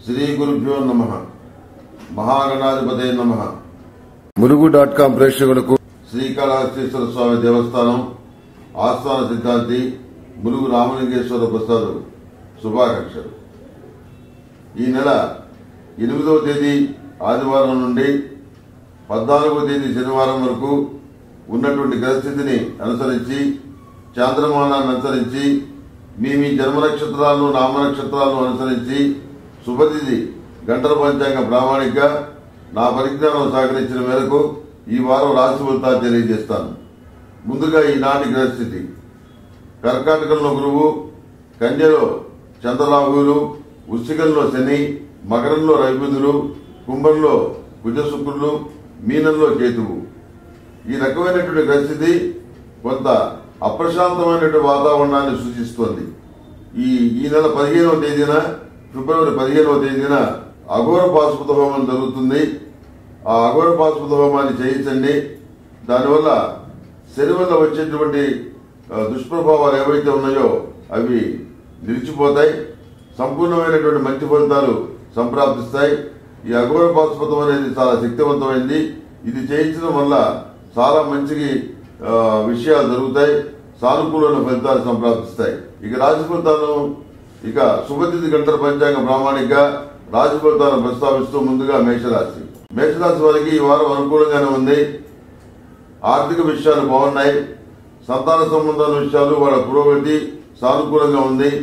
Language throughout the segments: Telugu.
శ్రీ గురుభ్యో నమ మహాగణాధిపతే నమ ములుగు డాట్ కాం ప్రేక్షకులకు శ్రీకాళహస్తీశ్వర స్వామి దేవస్థానం ఆస్థాన సిద్ధాంతి ములుగు రామలింగేశ్వర ప్రసాద్ శుభాకాంక్షలు ఈ నెల ఎనిమిదవ తేదీ ఆదివారం నుండి పద్నాలుగవ తేదీ శనివారం వరకు ఉన్నటువంటి గ్రహస్థితిని అనుసరించి చాంద్రమానాన్ని అనుసరించి మీ మీ జన్మ నక్షత్రాలను నామ నక్షత్రాలను అనుసరించి శుభతిథి గంటల పంచాంగ ప్రామాణిక నా పరిజ్ఞానం సహకరించిన మేరకు ఈ వారం రాశి ఫలితాలు తెలియజేస్తాను ముందుగా ఈనాటి గ్రహస్థితి కర్కాటకంలో గురువు కన్యలో చంద్రరాహువులు వృశ్చికంలో శని మకరంలో రవిబుధులు కుంభంలో కుజశుక్రులు మీనంలో కేతువు ఈ రకమైనటువంటి పరిస్థితి కొంత అప్రశాంతమైనటువంటి వాతావరణాన్ని సూచిస్తోంది ఈ ఈ నెల పదిహేనవ తేదీన ఫిబ్రవరి పదిహేనవ తేదీన అఘోర పాశుపత హోమం జరుగుతుంది ఆ అఘోర పాశుపత హోమాన్ని చేయించండి దానివల్ల శని వల్ల వచ్చేటువంటి ఆ, దుష్ప్రభావాలు ఏవైతే ఉన్నాయో అవి నిలిచిపోతాయి సంపూర్ణమైనటువంటి మంచి ఫలితాలు సంప్రాప్తిస్తాయి ఈ అఘోర పాశుపతం అనేది చాలా శక్తివంతమైంది ఇది చేయించడం వల్ల చాలా మంచి ఆ, విషయాలు జరుగుతాయి సానుకూలమైన ఫలితాలు సంప్రాప్తిస్తాయి ఇక రాశి ఫలితాలను ఇక శుభతిథి గంటల పంచాంగ ప్రామాణిక రాశి ఫలితాలను ప్రస్తావిస్తూ ముందుగా మేషరాశి మేషరాశి వారికి ఈ వారం అనుకూలంగానే ఉంది ఆర్థిక విషయాలు బాగున్నాయి సంతాన సంబంధాల విషయాలు వాళ్ళ పురోగతి సానుకూలంగా ఉంది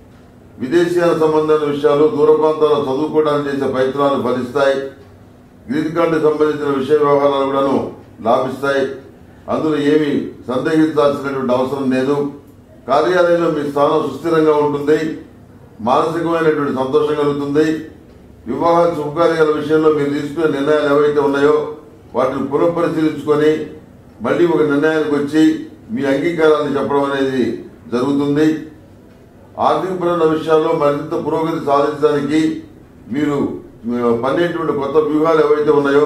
విదేశీయాల సంబంధమైన విషయాలు దూర ప్రాంతాల్లో చదువుకోవడానికి చేసే ప్రయత్నాలు ఫలిస్తాయి గ్రీన్ కార్డు సంబంధించిన విషయ వ్యవహారాలు కూడాను లాభిస్తాయి అందులో ఏమీ సందేహించాల్సినటువంటి అవసరం లేదు కార్యాలయంలో మీ స్థానం సుస్థిరంగా ఉంటుంది మానసికమైనటువంటి సంతోషం కలుగుతుంది వివాహ శుభకార్యాల విషయంలో మీరు తీసుకునే నిర్ణయాలు ఏవైతే ఉన్నాయో వాటిని పునఃపరిశీలించుకొని మళ్ళీ ఒక నిర్ణయానికి వచ్చి మీ అంగీకారాన్ని చెప్పడం అనేది జరుగుతుంది ఆర్థికపరమైన విషయాల్లో మరింత పురోగతి సాధించడానికి మీరు ఆ, పన్నేటువంటి కొత్త వ్యూహాలు ఏవైతే ఉన్నాయో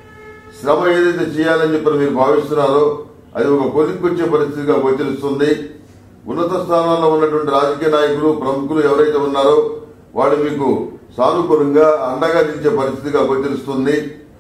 శ్రమ ఏదైతే చేయాలని చెప్పి మీరు భావిస్తున్నారో అది ఒక కొలిక్కొచ్చే పరిస్థితిగా గోచరిస్తుంది ఉన్నత స్థానాల్లో ఉన్నటువంటి రాజకీయ నాయకులు ప్రముఖులు ఎవరైతే ఉన్నారో వాళ్ళు మీకు సానుకూలంగా అండగా నిలిచే పరిస్థితిగా గోచరిస్తుంది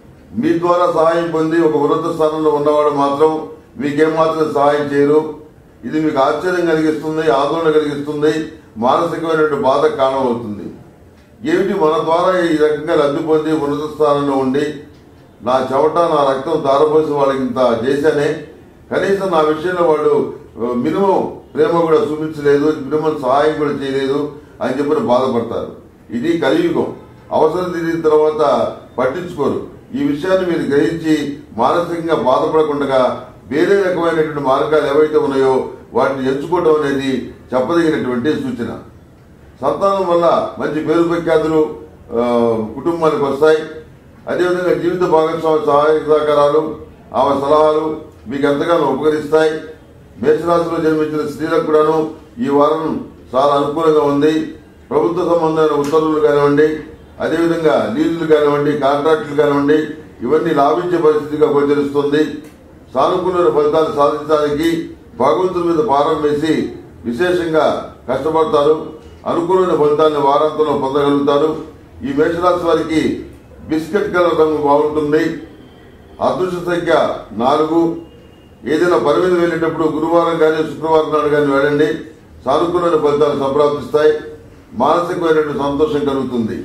మీ ద్వారా సహాయం పొంది ఒక ఉన్నత స్థానంలో ఉన్నవాడు మాత్రం మీకేం మాత్రం సహాయం చేయరు ఇది మీకు ఆశ్చర్యం కలిగిస్తుంది ఆందోళన కలిగిస్తుంది మానసికమైనటువంటి బాధ కారణమవుతుంది ఏమిటి మన ద్వారా ఈ రకంగా లబ్ధి పొంది ఉన్నత స్థానంలో ఉండి నా చెవట నా రక్తం దారపోసి వాళ్ళకి ఇంత చేశానే కనీసం నా విషయంలో వాళ్ళు ఆ, మినిమం ప్రేమ కూడా చూపించలేదు మినిమం సహాయం కూడా చేయలేదు అని చెప్పి బాధపడతారు ఇది కలియుగం అవసరం తీరిన తర్వాత పట్టించుకోరు ఈ విషయాన్ని మీరు గ్రహించి మానసికంగా బాధపడకుండా వేరే రకమైనటువంటి మార్గాలు ఏవైతే ఉన్నాయో వాటిని ఎంచుకోవడం అనేది చెప్పదగినటువంటి సూచన సంతానం వల్ల మంచి పేరు ప్రఖ్యాతులు ఆ, కుటుంబానికి వస్తాయి అదేవిధంగా జీవిత భాగస్వామి సహాయ సహకారాలు ఆమె సలహాలు మీకు ఎంతగానో ఉపకరిస్తాయి మేషరాశిలో జన్మించిన స్త్రీలకు కూడాను ఈ వారం చాలా అనుకూలంగా ఉంది ప్రభుత్వ సంబంధమైన ఉత్తర్వులు కానివ్వండి అదేవిధంగా లీజులు కానివ్వండి కాంట్రాక్టులు కానివ్వండి ఇవన్నీ లాభించే పరిస్థితిగా గోచరిస్తుంది సానుకూలమైన ఫలితాలు సాధించడానికి భగవంతుడి మీద భారం వేసి విశేషంగా కష్టపడతారు అనుకూలమైన ఫలితాన్ని వారాంతంలో పొందగలుగుతారు ఈ మేషరాశి వారికి బిస్కెట్ కలర్ రంగు బాగుంటుంది అదృష్ట సంఖ్య నాలుగు ఏదైనా పని మీద వెళ్ళేటప్పుడు గురువారం కానీ శుక్రవారం నాడు కానీ వెళ్ళండి సానుకూలమైన ఫలితాలు సంప్రాప్తిస్తాయి మానసికమైనటువంటి సంతోషం కలుగుతుంది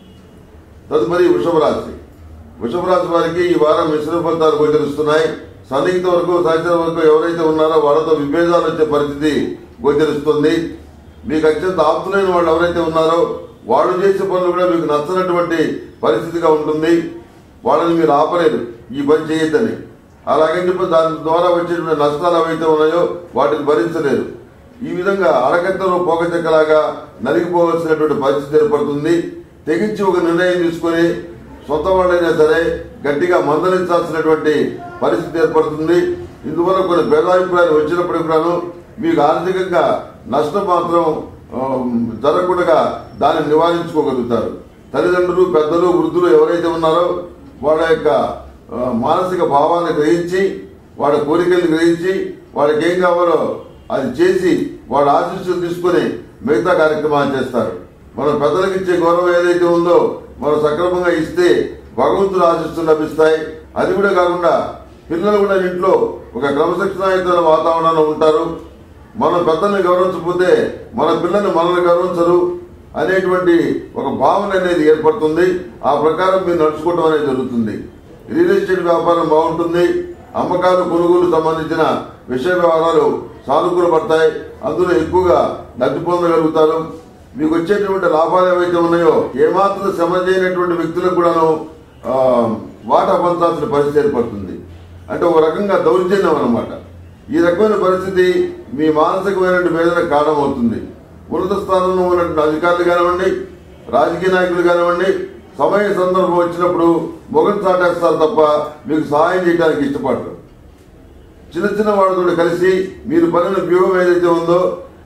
తదుపరి వృషభ రాశి వృషభ రాశి వారికి ఈ వారం మిశ్రమ ఫలితాలు గోచరిస్తున్నాయి సన్నిహిత వరకు సహచర వరకు ఎవరైతే ఉన్నారో వాళ్ళతో విభేదాలు వచ్చే పరిస్థితి గోచరిస్తుంది మీకు అత్యంత ఆప్తులైన వాళ్ళు ఎవరైతే ఉన్నారో వాళ్ళు చేసే పనులు కూడా మీకు నచ్చనటువంటి పరిస్థితిగా ఉంటుంది వాళ్ళని మీరు ఆపలేరు ఈ పని చేయొద్దని అలాగని చెప్పి దాని ద్వారా వచ్చేటువంటి నష్టాలు ఏవైతే ఉన్నాయో వాటిని భరించలేరు ఈ విధంగా అరగంటలో పోగచెక్కలాగా నలిగిపోవలసినటువంటి పరిస్థితి ఏర్పడుతుంది తెగించి ఒక నిర్ణయం తీసుకొని సొంత వాళ్ళైనా సరే గట్టిగా మందలించాల్సినటువంటి పరిస్థితి ఏర్పడుతుంది ఇందువల్ల కొన్ని భేదాభిప్రాయాలు వచ్చినప్పటికీ కూడాను మీకు ఆర్థికంగా నష్టం మాత్రం ఆ, జరగకుండా దాన్ని నివారించుకోగలుగుతారు తల్లిదండ్రులు పెద్దలు వృద్ధులు ఎవరైతే ఉన్నారో వాళ్ళ యొక్క ఆ, మానసిక భావాన్ని గ్రహించి వాళ్ళ కోరికల్ని గ్రహించి వాళ్ళకి ఏం కావాలో అది చేసి వాళ్ళ ఆశీస్సులు తీసుకొని మిగతా కార్యక్రమాలు చేస్తారు మన పెద్దలకు ఇచ్చే గౌరవం ఏదైతే ఉందో మనం సక్రమంగా ఇస్తే భగవంతుడు ఆశిస్తులు లభిస్తాయి అది కూడా కాకుండా పిల్లలు కూడా ఇంట్లో ఒక క్రమశిక్షణాయుతమైన వాతావరణంలో ఉంటారు మన పెద్దల్ని గౌరవించకపోతే మన పిల్లల్ని మనల్ని గౌరవించరు అనేటువంటి ఒక భావన అనేది ఏర్పడుతుంది ఆ ప్రకారం మీరు నడుచుకోవడం అనేది జరుగుతుంది రియల్ ఎస్టేట్ వ్యాపారం బాగుంటుంది అమ్మకాలు కొనుగోలు సంబంధించిన విషయ వ్యవహారాలు సానుకూల పడతాయి అందులో ఎక్కువగా లబ్ధి పొందగలుగుతారు మీకు వచ్చేటువంటి లాభాలు ఏవైతే ఉన్నాయో ఏమాత్రం శ్రమ చేయనటువంటి వ్యక్తులకు కూడాను ఆ, వాటా పంచాల్సిన పరిస్థితి ఏర్పడుతుంది అంటే ఒక రకంగా దౌర్జన్యం అన్నమాట ఈ రకమైన పరిస్థితి మీ మానసికమైన వేదన కారణమవుతుంది ఉన్నత స్థానంలో ఉన్నటువంటి అధికారులు కానివ్వండి రాజకీయ నాయకులు కానివ్వండి సమయ సందర్భం వచ్చినప్పుడు మొగం చాటేస్తారు తప్ప మీకు సహాయం చేయడానికి ఇష్టపడరు చిన్న చిన్న వాళ్ళతో కలిసి మీరు పనిన వ్యూహం ఏదైతే ఉందో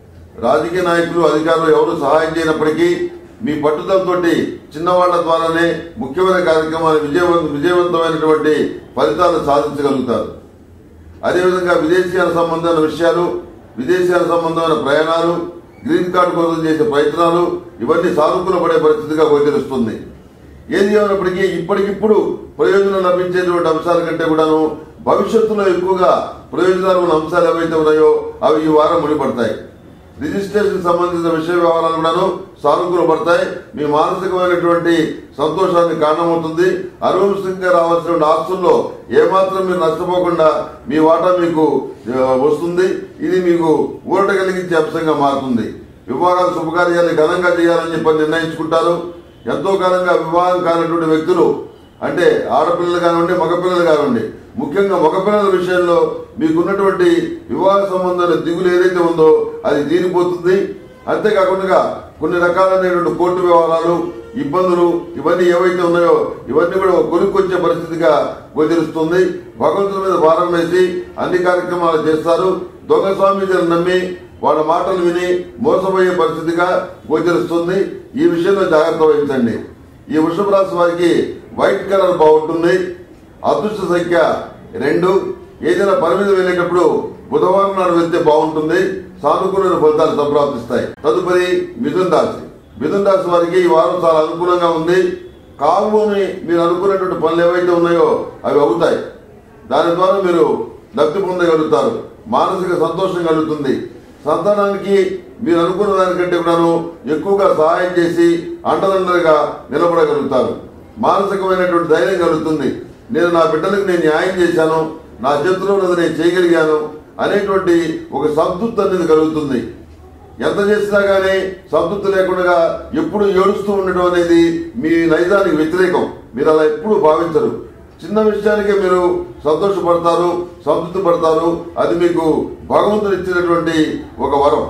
రాజకీయ నాయకులు అధికారులు ఎవరు సహాయం చేయనప్పటికీ మీ పట్టుదలతోటి చిన్నవాళ్ల ద్వారానే ముఖ్యమైన కార్యక్రమాలు విజయవంత విజయవంతమైనటువంటి ఫలితాలు సాధించగలుగుతారు అదేవిధంగా విదేశీయాల సంబంధమైన విషయాలు విదేశీయాల సంబంధమైన ప్రయాణాలు గ్రీన్ కార్డు కోసం చేసే ప్రయత్నాలు ఇవన్నీ సానుకూల పడే పరిస్థితిగా గోచరిస్తుంది ఏది ఏమైనప్పటికీ ఇప్పటికిప్పుడు ప్రయోజనం లభించేటువంటి అంశాల కంటే కూడాను భవిష్యత్తులో ఎక్కువగా ప్రయోజనాలు ఉన్న అంశాలు ఏవైతే ఉన్నాయో అవి ఈ వారం ముడిపడతాయి రిజిస్ట్రేషన్ సంబంధించిన విషయ వ్యవహారాలు కూడాను సానుకూల పడతాయి మీ మానసికమైనటువంటి సంతోషానికి కారణమవుతుంది అనువంశంగా రావాల్సిన ఆస్తుల్లో ఏమాత్రం మీరు నష్టపోకుండా మీ వాటా మీకు ఆ, వస్తుంది ఇది మీకు ఊరట కలిగించే అంశంగా మారుతుంది వివాహాలు శుభకార్యాలు ఘనంగా చేయాలని చెప్పి నిర్ణయించుకుంటారు ఎంతో కాలంగా వివాహం కానటువంటి వ్యక్తులు అంటే ఆడపిల్లలు కానివ్వండి మగపిల్లలు కానివ్వండి ముఖ్యంగా మగపిల్లల విషయంలో మీకున్నటువంటి వివాహ సంబంధమైన దిగులు ఏదైతే ఉందో అది తీరిపోతుంది అంతేకాకుండా కొన్ని రకాలైనటువంటి కోర్టు వ్యవహారాలు ఇబ్బందులు ఇవన్నీ ఏవైతే ఉన్నాయో ఇవన్నీ కూడా ఒక కొనుక్కొచ్చే పరిస్థితిగా గోచరిస్తుంది భగవంతుడి మీద భారం వేసి అన్ని కార్యక్రమాలు చేస్తారు దొంగ స్వామీజీని నమ్మి వాళ్ళ మాటలు విని మోసపోయే పరిస్థితిగా గోచరిస్తుంది ఈ విషయంలో జాగ్రత్త వహించండి ఈ వృషభ రాశి వారికి వైట్ కలర్ బాగుంటుంది అదృష్ట సంఖ్య రెండు ఏదైనా పని మీద వెళ్ళేటప్పుడు బుధవారం నాడు వెళ్తే బాగుంటుంది సానుకూల ఫలితాలు సంప్రాప్తిస్తాయి తదుపరి మిథున్ రాశి మిథున్ రాశి వారికి ఈ వారం చాలా అనుకూలంగా ఉంది కాలువని మీరు అనుకున్నటువంటి పనులు ఏవైతే ఉన్నాయో అవి అవుతాయి దాని ద్వారా మీరు లబ్ధి పొందగలుగుతారు మానసిక సంతోషం కలుగుతుంది సంతానానికి మీరు అనుకున్న దానికంటే కూడాను ఎక్కువగా సహాయం చేసి అండదండలుగా నిలబడగలుగుతారు మానసికమైనటువంటి ధైర్యం కలుగుతుంది నేను నా బిడ్డలకు నేను న్యాయం చేశాను నా చేతిలో ఉన్నది నేను చేయగలిగాను అనేటువంటి ఒక సంతృప్తి అనేది కలుగుతుంది ఎంత చేసినా గానీ సంతృప్తి లేకుండా ఎప్పుడు ఏడుస్తూ ఉండటం అనేది మీ నైజానికి వ్యతిరేకం మీరు అలా ఎప్పుడు భావించరు చిన్న విషయానికే మీరు సంతోషపడతారు సంతృప్తి పడతారు అది మీకు భగవంతుడు ఇచ్చినటువంటి ఒక వరం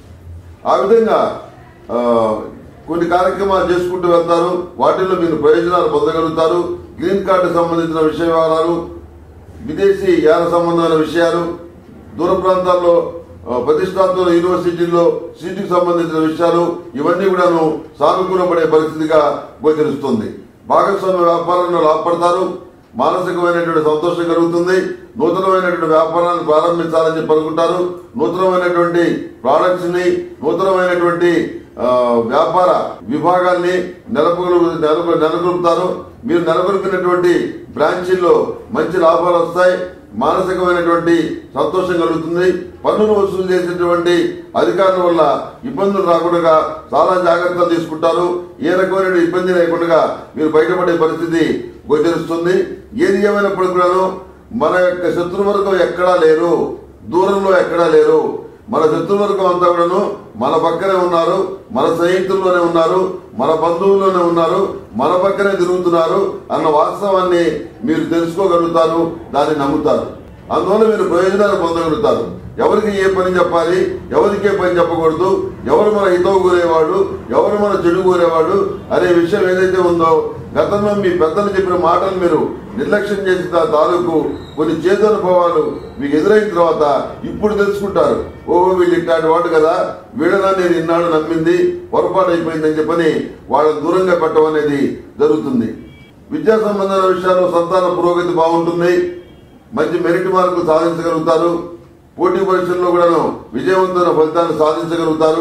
ఆ విధంగా ఆ, కొన్ని కార్యక్రమాలు చేసుకుంటూ వెళ్తారు వాటిల్లో మీరు ప్రయోజనాలు పొందగలుగుతారు గ్రీన్ కార్డు సంబంధించిన విషయ వివరాలు విదేశీ యాన సంబంధమైన విషయాలు దూర ప్రాంతాల్లో ఆ, ప్రతిష్టాత్మక యూనివర్సిటీల్లో సీటుకు సంబంధించిన విషయాలు ఇవన్నీ కూడాను సానుకూలపడే పరిస్థితిగా గోచరిస్తుంది భాగస్వామ్య వ్యాపారంలో లాభపడతారు మానసికమైనటువంటి సంతోషం కలుగుతుంది నూతనమైనటువంటి వ్యాపారాన్ని ప్రారంభించాలని చెప్పి అనుకుంటారు నూతనమైనటువంటి ప్రాడక్ట్స్ ని నూతనమైనటువంటి ఆ, వ్యాపార విభాగాల్ని నెలకొలు నెలకొ నెలకొల్పుతారు మీరు నెలకొల్పినటువంటి బ్రాంచీల్లో మంచి లాభాలు వస్తాయి మానసికమైనటువంటి సంతోషం కలుగుతుంది పన్నులు వసూలు చేసేటువంటి అధికారుల వల్ల ఇబ్బందులు రాకుండా చాలా జాగ్రత్తలు తీసుకుంటారు ఏ రకమైన ఇబ్బంది లేకుండా మీరు బయటపడే పరిస్థితి గోచరిస్తుంది ఏది ఏమైనప్పటికీ కూడాను మన యొక్క శత్రువర్గం ఎక్కడా లేరు దూరంలో ఎక్కడా లేరు మన శత్రువర్గం అంతా కూడాను మన పక్కనే ఉన్నారు మన స్నేహితుల్లోనే ఉన్నారు మన బంధువుల్లోనే ఉన్నారు మన పక్కనే తిరుగుతున్నారు అన్న వాస్తవాన్ని మీరు తెలుసుకోగలుగుతారు దాన్ని నమ్ముతారు అందువల్ల మీరు ప్రయోజనాలు పొందగలుగుతారు ఎవరికి ఏ పని చెప్పాలి ఎవరికి ఏ పని చెప్పకూడదు ఎవరు మన హితవు కోరేవాడు ఎవరు మన చెడు కోరేవాడు అనే విషయం ఏదైతే ఉందో గతంలో మీ పెద్దలు చెప్పిన మాటలు మీరు నిర్లక్ష్యం చేసిన తాలూకు కొన్ని చేతనుభవాలు మీకు ఎదురైన తర్వాత ఇప్పుడు తెలుసుకుంటారు ఓహో వీళ్ళు ఇట్లాంటి వాడు కదా వీడనా నేను ఇన్నాడు నమ్మింది పొరపాటు అయిపోయిందని చెప్పని వాళ్ళని దూరంగా పెట్టడం అనేది జరుగుతుంది విద్యా సంబంధమైన విషయాల్లో సంతాన పురోగతి బాగుంటుంది మంచి మెరిట్ మార్కులు సాధించగలుగుతారు పోటీ పరీక్షల్లో కూడాను విజయవంతమైన ఫలితాన్ని సాధించగలుగుతారు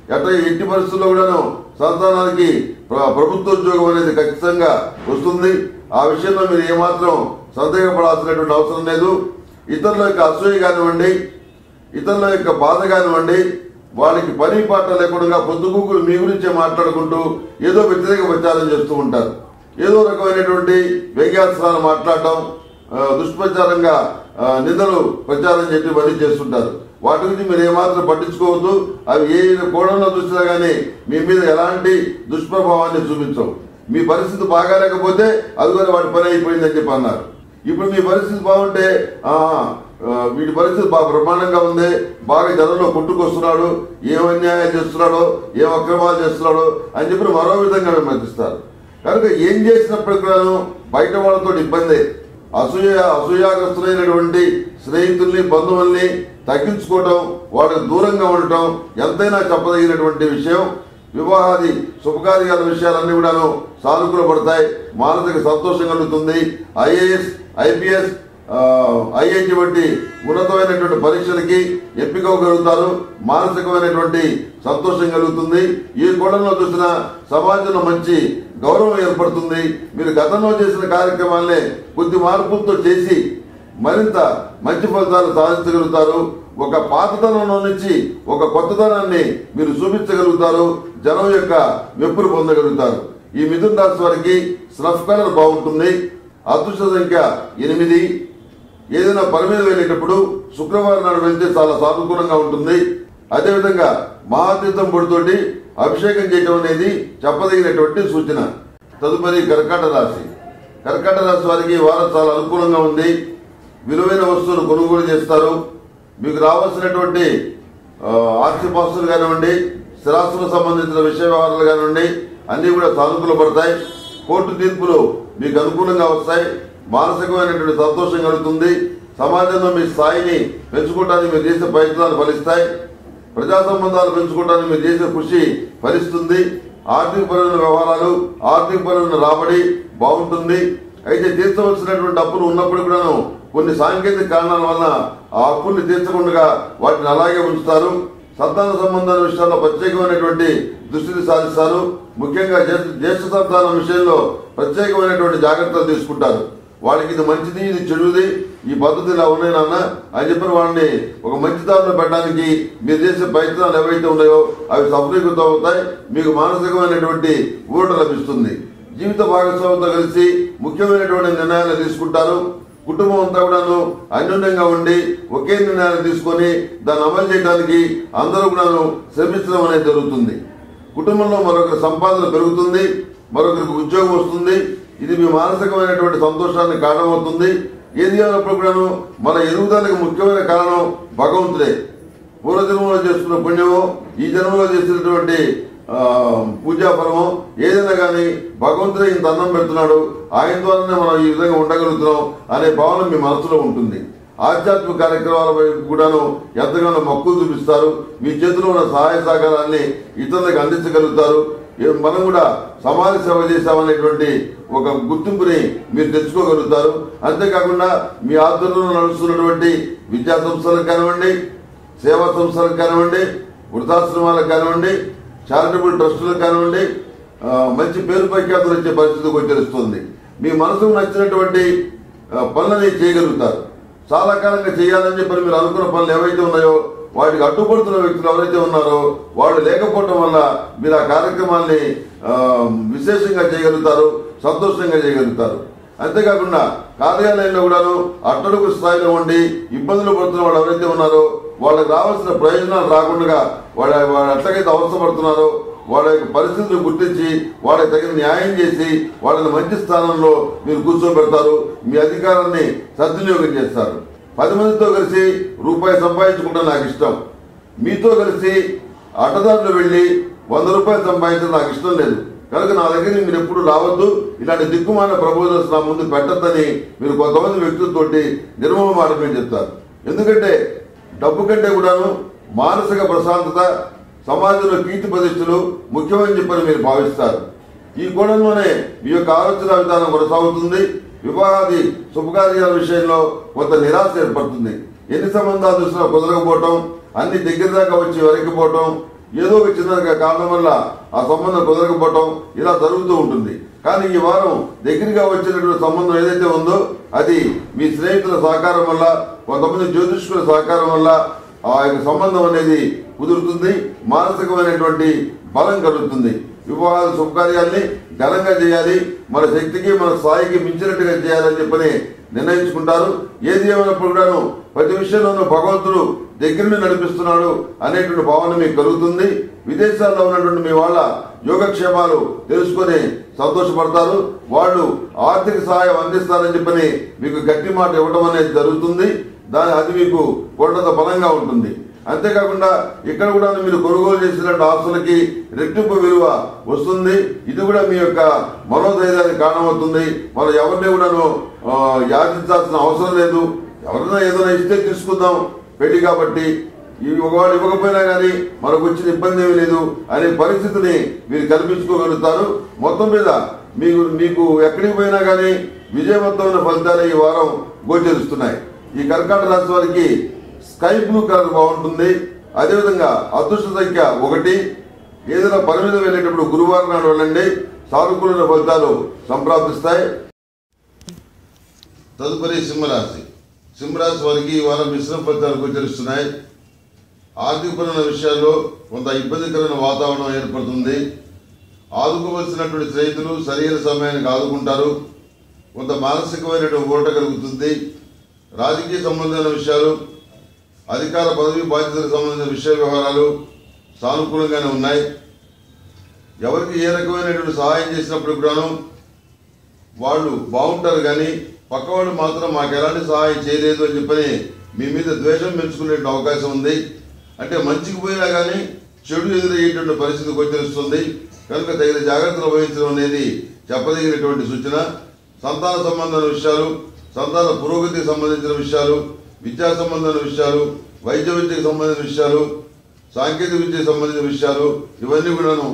ఎట్లా ఎట్టి పరిస్థితుల్లో కూడాను సంతానానికి ప్ర- ప్రభుత్వ ఉద్యోగం అనేది ఖచ్చితంగా వస్తుంది ఆ విషయంలో మీరు ఏమాత్రం సందేహపడాల్సినటువంటి అవసరం లేదు ఇతరుల యొక్క అసూయ కానివ్వండి ఇతరుల యొక్క బాధ కానివ్వండి వాళ్ళకి పని పాట లేకుండా పొద్దుగూకులు మీ గురించే మాట్లాడుకుంటూ ఏదో వ్యతిరేక ప్రచారం చేస్తూ ఉంటారు ఏదో రకమైనటువంటి వ్యంగ్యాస్త్రాలు మాట్లాడటం ఆ, దుష్ప్రచారంగా ఆ, నిందలు ప్రచారం చెప్పి బలి చేస్తుంటారు వాటి గురించి మీరు ఏమాత్రం పట్టించుకోవద్దు అవి ఏ కోణంలో చూసినా గానీ మీ మీద ఎలాంటి దుష్ప్రభావాన్ని చూపించవు మీ పరిస్థితి బాగాలేకపోతే అది కూడా వాడి పని అయిపోయిందని చెప్పి అన్నారు ఇప్పుడు మీ పరిస్థితి బాగుంటే ఆ, ఆ, వీడి పరిస్థితి బాగా బ్రహ్మాండంగా ఉంది బాగా జనంలో కొట్టుకొస్తున్నాడు ఏం అన్యాయాలు చేస్తున్నాడో ఏం అక్రమాలు చేస్తున్నాడో అని చెప్పి మరో విధంగా విమర్శిస్తారు కనుక ఏం చేసినప్పటికీ కూడాను బయట వాళ్ళతో ఇబ్బందే అసూయ అసూయాగ్రస్తులైనటువంటి స్నేహితుల్ని బంధువుల్ని తగ్గించుకోవటం వాళ్ళకి దూరంగా ఉండటం ఎంతైనా చెప్పదగినటువంటి విషయం వివాహాది శుభకార్యాల విషయాలన్నీ కూడాను సానుకూల పడతాయి మానసిక సంతోషం కలుగుతుంది ఐఏఎస్ ఐపీఎస్ ఐఐటి వంటి ఉన్నతమైనటువంటి పరీక్షలకి ఎంపిక కలుగుతారు మానసికమైనటువంటి సంతోషం కలుగుతుంది ఈ కోణంలో చూసిన సమాజంలో మంచి గౌరవం ఏర్పడుతుంది మీరు గతంలో చేసిన కార్యక్రమాలనే కొద్ది మార్పులతో చేసి మరింత మంచి ఫలితాలు సాధించగలుగుతారు ఒక పాతతనంలో నుంచి ఒక కొత్తదనాన్ని మీరు చూపించగలుగుతారు జనం యొక్క మెప్పులు పొందగలుగుతారు ఈ మిథున్ రాశి వారికి స్నఫ్ కలర్ బాగుంటుంది అదృష్ట సంఖ్య ఎనిమిది ఏదైనా పని మీద వెళ్ళేటప్పుడు శుక్రవారం నాడు వెళ్తే చాలా సానుకూలంగా ఉంటుంది అదేవిధంగా మహాతీర్థం పొడితోటి అభిషేకం చేయడం అనేది చెప్పదగినటువంటి సూచన తదుపరి కర్కాట రాశి కర్కాట రాశి వారికి ఈ వారం చాలా అనుకూలంగా ఉంది విలువైన వస్తువులు కొనుగోలు చేస్తారు మీకు రావాల్సినటువంటి ఆ, ఆస్తిపాస్తులు కానివ్వండి స్థిరాస్తులకు సంబంధించిన విషయ వ్యవహారాలు కానివ్వండి అన్ని కూడా సానుకూల పడతాయి కోర్టు తీర్పులు మీకు అనుకూలంగా వస్తాయి మానసికమైనటువంటి సంతోషం కలుగుతుంది సమాజంలో మీ స్థాయిని పెంచుకోవడానికి మీరు చేసే ప్రయత్నాలు ఫలిస్తాయి ప్రజా సంబంధాలు పెంచుకోవడానికి మీరు చేసే కృషి ఫలిస్తుంది ఆర్థిక పరమైన వ్యవహారాలు ఆర్థిక పరమైన రాబడి బాగుంటుంది అయితే తీర్చవలసినటువంటి అప్పులు ఉన్నప్పుడు కూడాను కొన్ని సాంకేతిక కారణాల వలన ఆ అప్పుల్ని తీర్చకుండా వాటిని అలాగే ఉంచుతారు సంతాన సంబంధాల విషయాల్లో ప్రత్యేకమైనటువంటి దృష్టిని సాధిస్తారు ముఖ్యంగా జ్యేష్ఠ- జ్యేష్ఠ సంతానం విషయంలో ప్రత్యేకమైనటువంటి జాగ్రత్తలు తీసుకుంటారు వాళ్ళకి ఇది మంచిది ఇది చెడుది ఈ పద్ధతి ఇలా ఉన్నాయి నాన్న అని చెప్పిన వాళ్ళని ఒక మంచి దారిలో పెట్టడానికి మీరు చేసే ప్రయత్నాలు ఏవైతే ఉన్నాయో అవి సఫలీకృతం అవుతాయి మీకు మానసికమైనటువంటి ఊరట లభిస్తుంది జీవిత భాగస్వామితో కలిసి ముఖ్యమైనటువంటి నిర్ణయాలు తీసుకుంటారు కుటుంబం అంతా కూడాను అన్యోన్యంగా ఉండి ఒకే నిర్ణయాలు తీసుకొని దాన్ని అమలు చేయడానికి అందరూ కూడాను శ్రమించడం అనేది జరుగుతుంది కుటుంబంలో మరొకరి సంపాదన పెరుగుతుంది మరొకరికి ఉద్యోగం వస్తుంది ఇది మీ మానసికమైనటువంటి సంతోషాన్ని కారణమవుతుంది ఏది అయినప్పుడు కూడాను మన ఎదుగుదలకు ముఖ్యమైన కారణం భగవంతుడే పూర్వజన్మలో చేసుకున్న పుణ్యము ఈ జన్మలో చేసినటువంటి ఆ, పూజా ఫలము ఏదైనా కానీ భగవంతుడే ఇంత అన్నం పెడుతున్నాడు ఆయన ద్వారానే మనం ఈ విధంగా ఉండగలుగుతున్నాం అనే భావన మీ మనసులో ఉంటుంది ఆధ్యాత్మిక కార్యక్రమాల వైపు కూడాను ఎంతగానో మక్కువ చూపిస్తారు మీ చేతిలో ఉన్న సహాయ సహకారాన్ని ఇతరులకు అందించగలుగుతారు ఏ- మనం కూడా సమాజ సేవ చేశామనేటువంటి ఒక గుర్తింపుని మీరు తెచ్చుకోగలుగుతారు అంతేకాకుండా మీ ఆధ్వర్యంలో నడుస్తున్నటువంటి విద్యా సంస్థలకు కానివ్వండి సేవా సంస్థలకు కానివ్వండి వృద్ధాశ్రమాలకు కానివ్వండి చారిటబుల్ ట్రస్టులకు కానివ్వండి ఆ, మంచి పేరు ప్రఖ్యాతులు వచ్చే పరిస్థితి గోచరిస్తుంది మీ మనసుకు నచ్చినటువంటి ఆ, పనులని చేయగలుగుతారు చాలా కాలంగా చేయాలని చెప్పి మీరు అనుకున్న పనులు ఏవైతే ఉన్నాయో వాటికి అడ్డుపడుతున్న వ్యక్తులు ఎవరైతే ఉన్నారో వాళ్ళు లేకపోవడం వల్ల మీరు ఆ కార్యక్రమాల్ని ఆ, విశేషంగా చేయగలుగుతారు సంతోషంగా చేయగలుగుతారు అంతేకాకుండా కార్యాలయంలో కూడాను అట్టడుగు స్థాయిలో ఉండి ఇబ్బందులు పడుతున్న వాళ్ళు ఎవరైతే ఉన్నారో వాళ్ళకి రావాల్సిన ప్రయోజనాలు రాకుండా వాళ్ళ వాళ్ళు ఎట్లాగైతే అవసరపడుతున్నారో వాళ్ళ యొక్క పరిస్థితులు గుర్తించి వాళ్ళకి తగిన న్యాయం చేసి వాళ్ళని మంచి స్థానంలో మీరు కూర్చోబెడతారు మీ అధికారాన్ని సద్వినియోగం చేస్తారు పది మందితో కలిసి రూపాయి సంపాదించుకుంటే నాకు ఇష్టం మీతో కలిసి అడ్డదారులు వెళ్ళి వంద రూపాయలు సంపాదించడం నాకు ఇష్టం లేదు కనుక నా దగ్గర మీరు ఎప్పుడు రావద్దు ఇలాంటి దిక్కుమాల ప్రపోజల్స్ నా ముందు పెట్టద్దని మీరు కొంతమంది వ్యక్తులతోటి నిర్మమాటమే చెప్తారు ఎందుకంటే డబ్బు కంటే కూడాను మానసిక ప్రశాంతత సమాజంలో కీర్తి ప్రతిష్టలు ముఖ్యమని చెప్పని మీరు భావిస్తారు ఈ కోణంలోనే మీ యొక్క ఆలోచన విధానం కొనసాగుతుంది వివాహాది శుభకార్యాల విషయంలో కొంత నిరాశ ఏర్పడుతుంది ఎన్ని సంబంధాలు చూసినా కుదరకపోవటం అన్ని దగ్గర దాకా వచ్చి వెనక్కిపోవటం ఏదో ఒక చిన్న కారణం వల్ల ఆ సంబంధం కుదరకపోవటం ఇలా జరుగుతూ ఉంటుంది కానీ ఈ వారం దగ్గరగా వచ్చినటువంటి సంబంధం ఏదైతే ఉందో అది మీ స్నేహితుల సహకారం వల్ల కొంతమంది జ్యోతిష్కుల సహకారం వల్ల ఆ యొక్క సంబంధం అనేది కుదురుతుంది మానసికమైనటువంటి బలం కలుగుతుంది వివాహాల శుభకార్యాల్ని ఘనంగా చేయాలి మన శక్తికి మన స్థాయికి మించినట్టుగా చేయాలని చెప్పని నిర్ణయించుకుంటారు ఏది ఏమైనప్పుడు కూడాను ప్రతి విషయంలోనూ భగవంతుడు దగ్గరుండి నడిపిస్తున్నాడు అనేటువంటి భావన మీకు కలుగుతుంది విదేశాల్లో ఉన్నటువంటి మీ వాళ్ళ యోగక్షేమాలు తెలుసుకొని సంతోషపడతారు వాళ్ళు ఆర్థిక సహాయం అందిస్తారని చెప్పని మీకు గట్టి మాట ఇవ్వడం అనేది జరుగుతుంది దాని అది మీకు కొండంత బలంగా ఉంటుంది అంతేకాకుండా ఇక్కడ కూడా మీరు కొనుగోలు చేసినట్టు ఆస్తులకి రెట్టింపు విలువ వస్తుంది ఇది కూడా మీ యొక్క మనోధైర్యానికి కారణమవుతుంది మనం ఎవరిని కూడాను ఆ, యాచించాల్సిన అవసరం లేదు ఎవరైనా ఏదైనా ఇస్తే తీసుకుందాం పెళ్లి కాబట్టి ఇవి ఒకవేళ ఇవ్వకపోయినా కానీ మనకు వచ్చిన ఇబ్బంది ఏమీ లేదు అనే పరిస్థితిని మీరు కల్పించుకోగలుగుతారు మొత్తం మీద మీకు మీకు ఎక్కడికి పోయినా కానీ విజయవంతమైన ఫలితాలు ఈ వారం గోచరిస్తున్నాయి ఈ కర్కాటక రాశి వారికి స్కై బ్లూ కలర్ బాగుంటుంది అదేవిధంగా అదృష్ట సంఖ్య ఒకటి ఏదైనా పని మీద వెళ్ళేటప్పుడు గురువారం నాడు వెళ్ళండి సానుకూలమైన ఫలితాలు సంప్రాప్తిస్తాయి తదుపరి సింహరాశి సింహరాశి వారికి ఈ వారం మిశ్రమ ఫలితాలు గోచరిస్తున్నాయి ఆర్థికపరమైన విషయాల్లో కొంత ఇబ్బందికరమైన వాతావరణం ఏర్పడుతుంది ఆదుకోవలసినటువంటి స్నేహితులు సరైన సమయానికి ఆదుకుంటారు కొంత మానసికమైనటువంటి ఊరట కలుగుతుంది రాజకీయ సంబంధమైన విషయాలు అధికార పదవి బాధ్యతలకు సంబంధించిన విషయ వ్యవహారాలు సానుకూలంగానే ఉన్నాయి ఎవరికి ఏ రకమైనటువంటి సహాయం చేసినప్పుడు కూడాను వాళ్ళు బాగుంటారు కానీ పక్కవాళ్ళు మాత్రం మాకు ఎలాంటి సహాయం చేయలేదు అని చెప్పని మీ మీద ద్వేషం పెంచుకునే అవకాశం ఉంది అంటే మంచికి పోయినా కానీ చెడు ఎదురయ్యేటువంటి పరిస్థితి గోచరిస్తుంది కనుక తగిన జాగ్రత్తలు వహించడం అనేది చెప్పదగినటువంటి సూచన సంతాన సంబంధమైన విషయాలు సంతాన పురోగతికి సంబంధించిన విషయాలు విద్యా సంబంధమైన విషయాలు వైద్య విద్యకు సంబంధించిన విషయాలు సాంకేతిక విద్యకు సంబంధించిన విషయాలు ఇవన్నీ కూడాను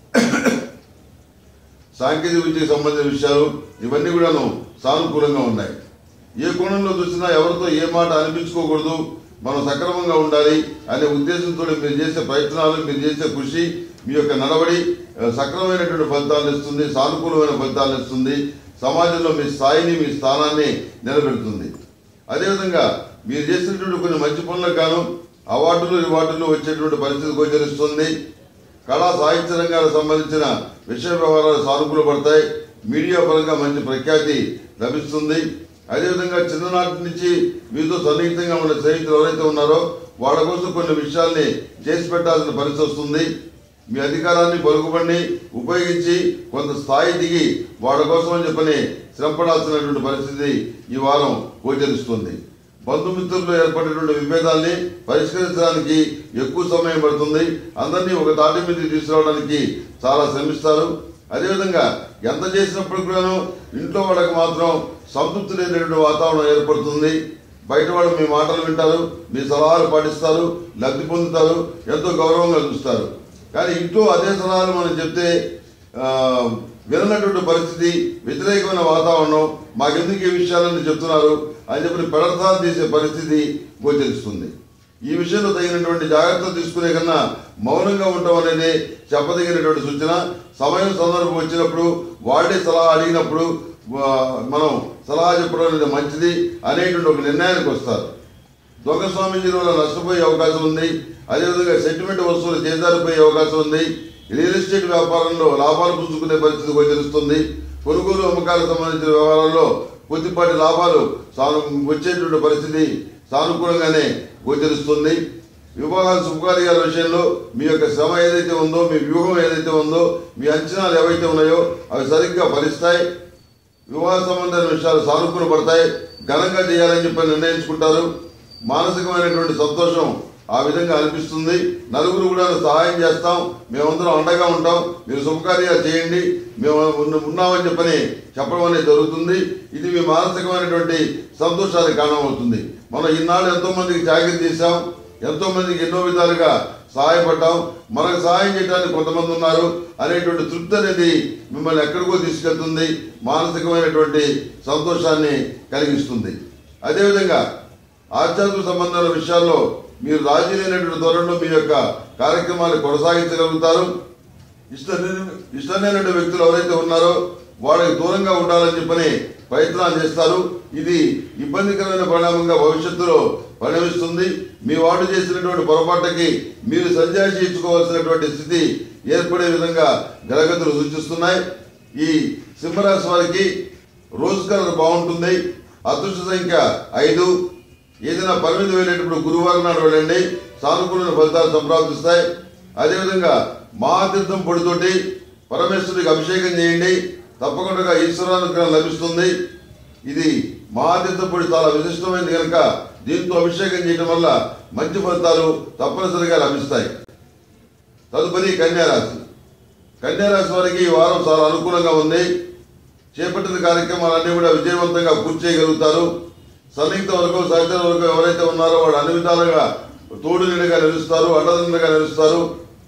సాంకేతిక విద్యకు సంబంధించిన విషయాలు ఇవన్నీ కూడాను సానుకూలంగా ఉన్నాయి ఏ కోణంలో చూసినా ఎవరితో ఏ మాట అనిపించుకోకూడదు మనం సక్రమంగా ఉండాలి అనే ఉద్దేశంతో మీరు చేసే ప్రయత్నాలు మీరు చేసే కృషి మీ యొక్క నడవడి ఆ, సక్రమమైనటువంటి ఫలితాలను ఇస్తుంది సానుకూలమైన ఫలితాలను ఇస్తుంది సమాజంలో మీ స్థాయిని మీ స్థానాన్ని నిలబెడుతుంది అదేవిధంగా మీరు చేసినటువంటి కొన్ని మంచి పనులకు గాను అవార్డులు రివార్డులు వచ్చేటువంటి పరిస్థితి గోచరిస్తుంది కళా సాహిత్య రంగాలకు సంబంధించిన విషయ వ్యవహారాలు సానుకూల పడతాయి మీడియా పరంగా మంచి ప్రఖ్యాతి లభిస్తుంది అదేవిధంగా చిన్ననాటి నుంచి మీతో సన్నిహితంగా ఉన్న స్నేహితులు ఎవరైతే ఉన్నారో వాళ్ళ కోసం కొన్ని విషయాల్ని చేసి పెట్టాల్సిన పరిస్థితి వస్తుంది మీ అధికారాన్ని పలుకుబడిని ఉపయోగించి కొంత స్థాయి దిగి వాళ్ళ కోసం అని చెప్పని శ్రమపడాల్సినటువంటి పరిస్థితి ఈ వారం గోచరిస్తుంది బంధుమిత్రులతో ఏర్పడినటువంటి విభేదాల్ని పరిష్కరించడానికి ఎక్కువ సమయం పడుతుంది అందరినీ ఒక తాటి మీద తీసుకురావడానికి చాలా శ్రమిస్తారు అదేవిధంగా ఎంత చేసినప్పుడు కూడాను ఇంట్లో వాళ్ళకి మాత్రం సంతృప్తి లేనటువంటి వాతావరణం ఏర్పడుతుంది బయట వాళ్ళు మీ మాటలు వింటారు మీ సలహాలు పాటిస్తారు లబ్ధి పొందుతారు ఎంతో గౌరవంగా చూస్తారు కానీ ఇంట్లో అదే సలహాలు మనం చెప్తే ఆ, విననటువంటి పరిస్థితి వ్యతిరేకమైన వాతావరణం మాకెందుకు ఈ విషయాలన్నీ చెప్తున్నారు అని చెప్పి పెడతాలు తీసే పరిస్థితి గోచరిస్తుంది ఈ విషయంలో తగినటువంటి జాగ్రత్తలు తీసుకునే కన్నా మౌనంగా ఉండటం అనేది చెప్పదగినటువంటి సూచన సమయం సందర్భం వచ్చినప్పుడు వాళ్ళే సలహా అడిగినప్పుడు ఆ, మనం సలహా చెప్పడం అనేది మంచిది అనేటువంటి ఒక నిర్ణయానికి వస్తారు దొంగ స్వామీజీల వల్ల నష్టపోయే అవకాశం ఉంది అదేవిధంగా సెంటిమెంట్ వస్తువులు చేజారిపోయే అవకాశం ఉంది రియల్ ఎస్టేట్ వ్యాపారంలో లాభాలు పుంజుకునే పరిస్థితి గోచరిస్తుంది కొనుగోలు అమ్మకాలకు సంబంధించిన వ్యవహారాల్లో కొద్దిపాటి లాభాలు సాను వచ్చేటువంటి పరిస్థితి సానుకూలంగానే గోచరిస్తుంది వివాహాల శుభకార్యాల విషయంలో మీ యొక్క శ్రమ ఏదైతే ఉందో మీ వ్యూహం ఏదైతే ఉందో మీ అంచనాలు ఏవైతే ఉన్నాయో అవి సరిగ్గా ఫలిస్తాయి వివాహ సంబంధమైన విషయాలు సానుకూల పడతాయి ఘనంగా చేయాలని చెప్పి నిర్ణయించుకుంటారు మానసికమైనటువంటి సంతోషం ఆ విధంగా అనిపిస్తుంది నలుగురు కూడా సహాయం చేస్తాం మేమందరం అండగా ఉంటాం మీరు శుభకార్యాలు చేయండి మేము ఉన్న- ఉన్నామని చెప్పని చెప్పడం అనేది జరుగుతుంది ఇది మీ మానసికమైనటువంటి సంతోషానికి కారణమవుతుంది మనం ఈనాడు ఎంతో మందికి జాగ్రత్త చేశాం ఎంతో మందికి ఎన్నో విధాలుగా సహాయపడ్డాం మనకు సహాయం చేయడానికి కొంతమంది ఉన్నారు అనేటువంటి తృప్తి అనేది మిమ్మల్ని ఎక్కడికో తీసుకెళ్తుంది మానసికమైనటువంటి సంతోషాన్ని కలిగిస్తుంది అదేవిధంగా ఆధ్యాత్మిక సంబంధాల విషయాల్లో మీరు రాజీ లేనటువంటి ధోరణిలో మీ యొక్క కార్యక్రమాన్ని కొనసాగించగలుగుతారు ఇష్ట ఇష్టమైనటువంటి వ్యక్తులు ఎవరైతే ఉన్నారో వాళ్ళకి దూరంగా ఉండాలని చెప్పని ప్రయత్నాలు చేస్తారు ఇది ఇబ్బందికరమైన పరిణామంగా భవిష్యత్తులో పరిణమిస్తుంది మీ వాడు చేసినటువంటి పొరపాటుకి మీరు సంజాయిషి ఇచ్చుకోవాల్సినటువంటి స్థితి ఏర్పడే విధంగా గ్రహగతులు సూచిస్తున్నాయి ఈ సింహరాశి వారికి రోజు కలర్ బాగుంటుంది అదృష్ట సంఖ్య ఐదు ఏదైనా పరిమితి వెళ్ళేటప్పుడు గురువారం నాడు వెళ్ళండి సానుకూల ఫలితాలు సంప్రాప్తిస్తాయి అదేవిధంగా మహాతీర్థం పొడితోటి పరమేశ్వరుడికి అభిషేకం చేయండి తప్పకుండా ఈశ్వరానుగ్రహం లభిస్తుంది ఇది మహాతీర్థం పొడి చాలా విశిష్టమైనది కనుక దీంతో అభిషేకం చేయడం వల్ల మంచి ఫలితాలు తప్పనిసరిగా లభిస్తాయి తదుపరి కన్యారాశి కన్యారాశి వారికి ఈ వారం చాలా అనుకూలంగా ఉంది చేపట్టిన కార్యక్రమాలన్నీ కూడా విజయవంతంగా పూర్తి చేయగలుగుతారు సన్నిహిత వర్గం సహచర వర్గం ఎవరైతే ఉన్నారో వాడు అన్ని విధాలుగా తోడు నీడగా నిలుస్తారు అండదండగా నిలుస్తారు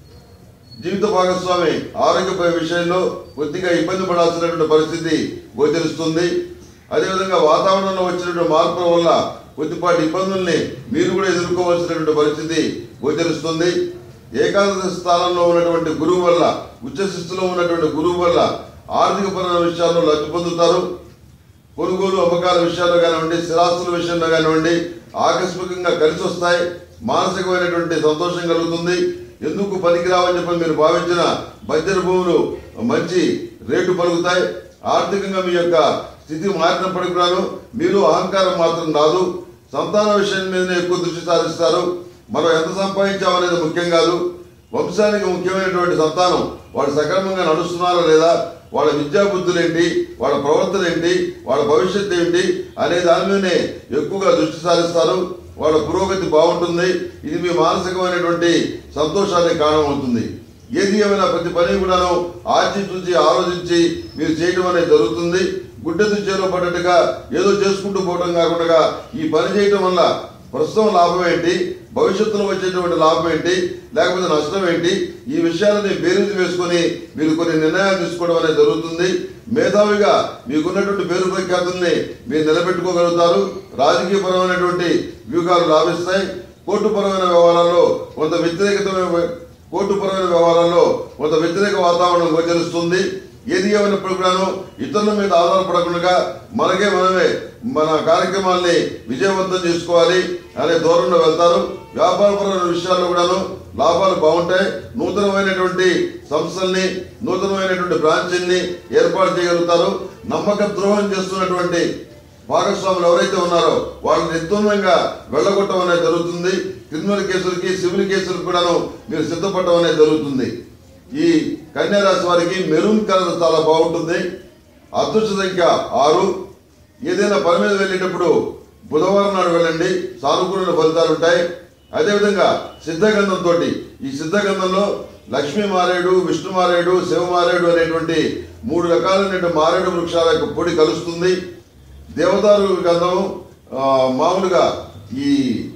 జీవిత భాగస్వామి ఆరోగ్యపై విషయంలో కొద్దిగా ఇబ్బంది పడాల్సినటువంటి పరిస్థితి గోచరిస్తుంది అదేవిధంగా వాతావరణంలో వచ్చినటువంటి మార్పుల వల్ల కొద్దిపాటి ఇబ్బందుల్ని మీరు కూడా ఎదుర్కోవాల్సినటువంటి పరిస్థితి గోచరిస్తుంది ఏకాదశ స్థానంలో ఉన్నటువంటి గురువు వల్ల ఉచ్చ స్థితిలో ఉన్నటువంటి గురువు వల్ల ఆర్థికపరమైన విషయాల్లో లబ్ధి పొందుతారు కొనుగోలు అమ్మకాల విషయాల్లో కానివ్వండి స్థిరాస్తుల విషయంలో కానివ్వండి ఆకస్మికంగా కలిసి వస్తాయి మానసికమైనటువంటి సంతోషం కలుగుతుంది ఎందుకు పనికిరావని చెప్పి మీరు భావించిన బడ్జెట భూములు మంచి రేటు పలుకుతాయి ఆర్థికంగా మీ యొక్క స్థితి మారినప్పటికి కూడాను మీరు అహంకారం మాత్రం రాదు సంతాన విషయం మీదనే ఎక్కువ దృష్టి సారిస్తారు మనం ఎంత సంపాదించామనేది ముఖ్యం కాదు వంశానికి ముఖ్యమైనటువంటి సంతానం వాడు సక్రమంగా నడుస్తున్నారా లేదా వాళ్ళ విద్యా బుద్ధులేంటి వాళ్ళ ప్రవర్తన ఏంటి వాళ్ళ భవిష్యత్తు ఏంటి అనే దాని మీదనే ఎక్కువగా దృష్టి సారిస్తారు వాళ్ళ పురోగతి బాగుంటుంది ఇది మీ మానసికమైనటువంటి సంతోషానికి కారణమవుతుంది ఏది ఏమైనా ప్రతి పని కూడాను ఆచితూచి ఆలోచించి మీరు చేయడం అనేది జరుగుతుంది గుడ్డెత్తు చేలో పడ్డట్టుగా ఏదో చేసుకుంటూ పోవడం కాకుండా ఈ పని చేయటం వల్ల ప్రస్తుతం లాభం ఏంటి భవిష్యత్తులో వచ్చేటువంటి లాభం ఏంటి లేకపోతే నష్టం ఏంటి ఈ విషయాలని బేరీజు వేసుకొని మీరు కొన్ని నిర్ణయాలు తీసుకోవడం అనేది జరుగుతుంది మేధావిగా మీకున్నటువంటి పేరు ప్రఖ్యాతుల్ని మీరు నిలబెట్టుకోగలుగుతారు రాజకీయపరమైనటువంటి వ్యూహాలు లాభిస్తాయి కోర్టుపరమైన వ్యవహారాల్లో కొంత వ్యతిరేకత కోర్టుపరమైన వ్యవహారాల్లో కొంత వ్యతిరేక వాతావరణం గోచరిస్తుంది ఏది ఏమైనప్పుడు కూడాను ఇతరుల మీద ఆధారపడకుండా మనకే మనమే మన కార్యక్రమాల్ని విజయవంతం చేసుకోవాలి అనే ధోరణిలో వెళ్తారు వ్యాపారపరమైన విషయాల్లో కూడాను లాభాలు బాగుంటాయి నూతనమైనటువంటి సంస్థల్ని నూతనమైనటువంటి బ్రాంచీల్ని ఏర్పాటు చేయగలుగుతారు నమ్మక ద్రోహం చేస్తున్నటువంటి భాగస్వాములు ఎవరైతే ఉన్నారో వాళ్ళని నిర్ద్వందంగా వెళ్ళగొట్టడం అనేది జరుగుతుంది క్రిమినల్ కేసులకి సివిల్ కేసులకు కూడాను మీరు సిద్ధపడడం అనేది జరుగుతుంది ఈ కన్యా రాశి వారికి మెరూన్ కలర్ చాలా బాగుంటుంది అదృష్ట సంఖ్య ఆరు ఏదైనా పని మీద వెళ్ళేటప్పుడు బుధవారం నాడు వెళ్ళండి సానుకూల ఫలితాలు ఉంటాయి అదేవిధంగా సిద్ధగంధంతో ఈ సిద్ధగంధంలో లక్ష్మీ మారేడు విష్ణు మారేడు శివ మారేడు అనేటువంటి మూడు రకాలైనటువంటి మారేడు వృక్షాల యొక్క పొడి కలుస్తుంది దేవదారు గంధం ఆ, మామూలుగా ఈ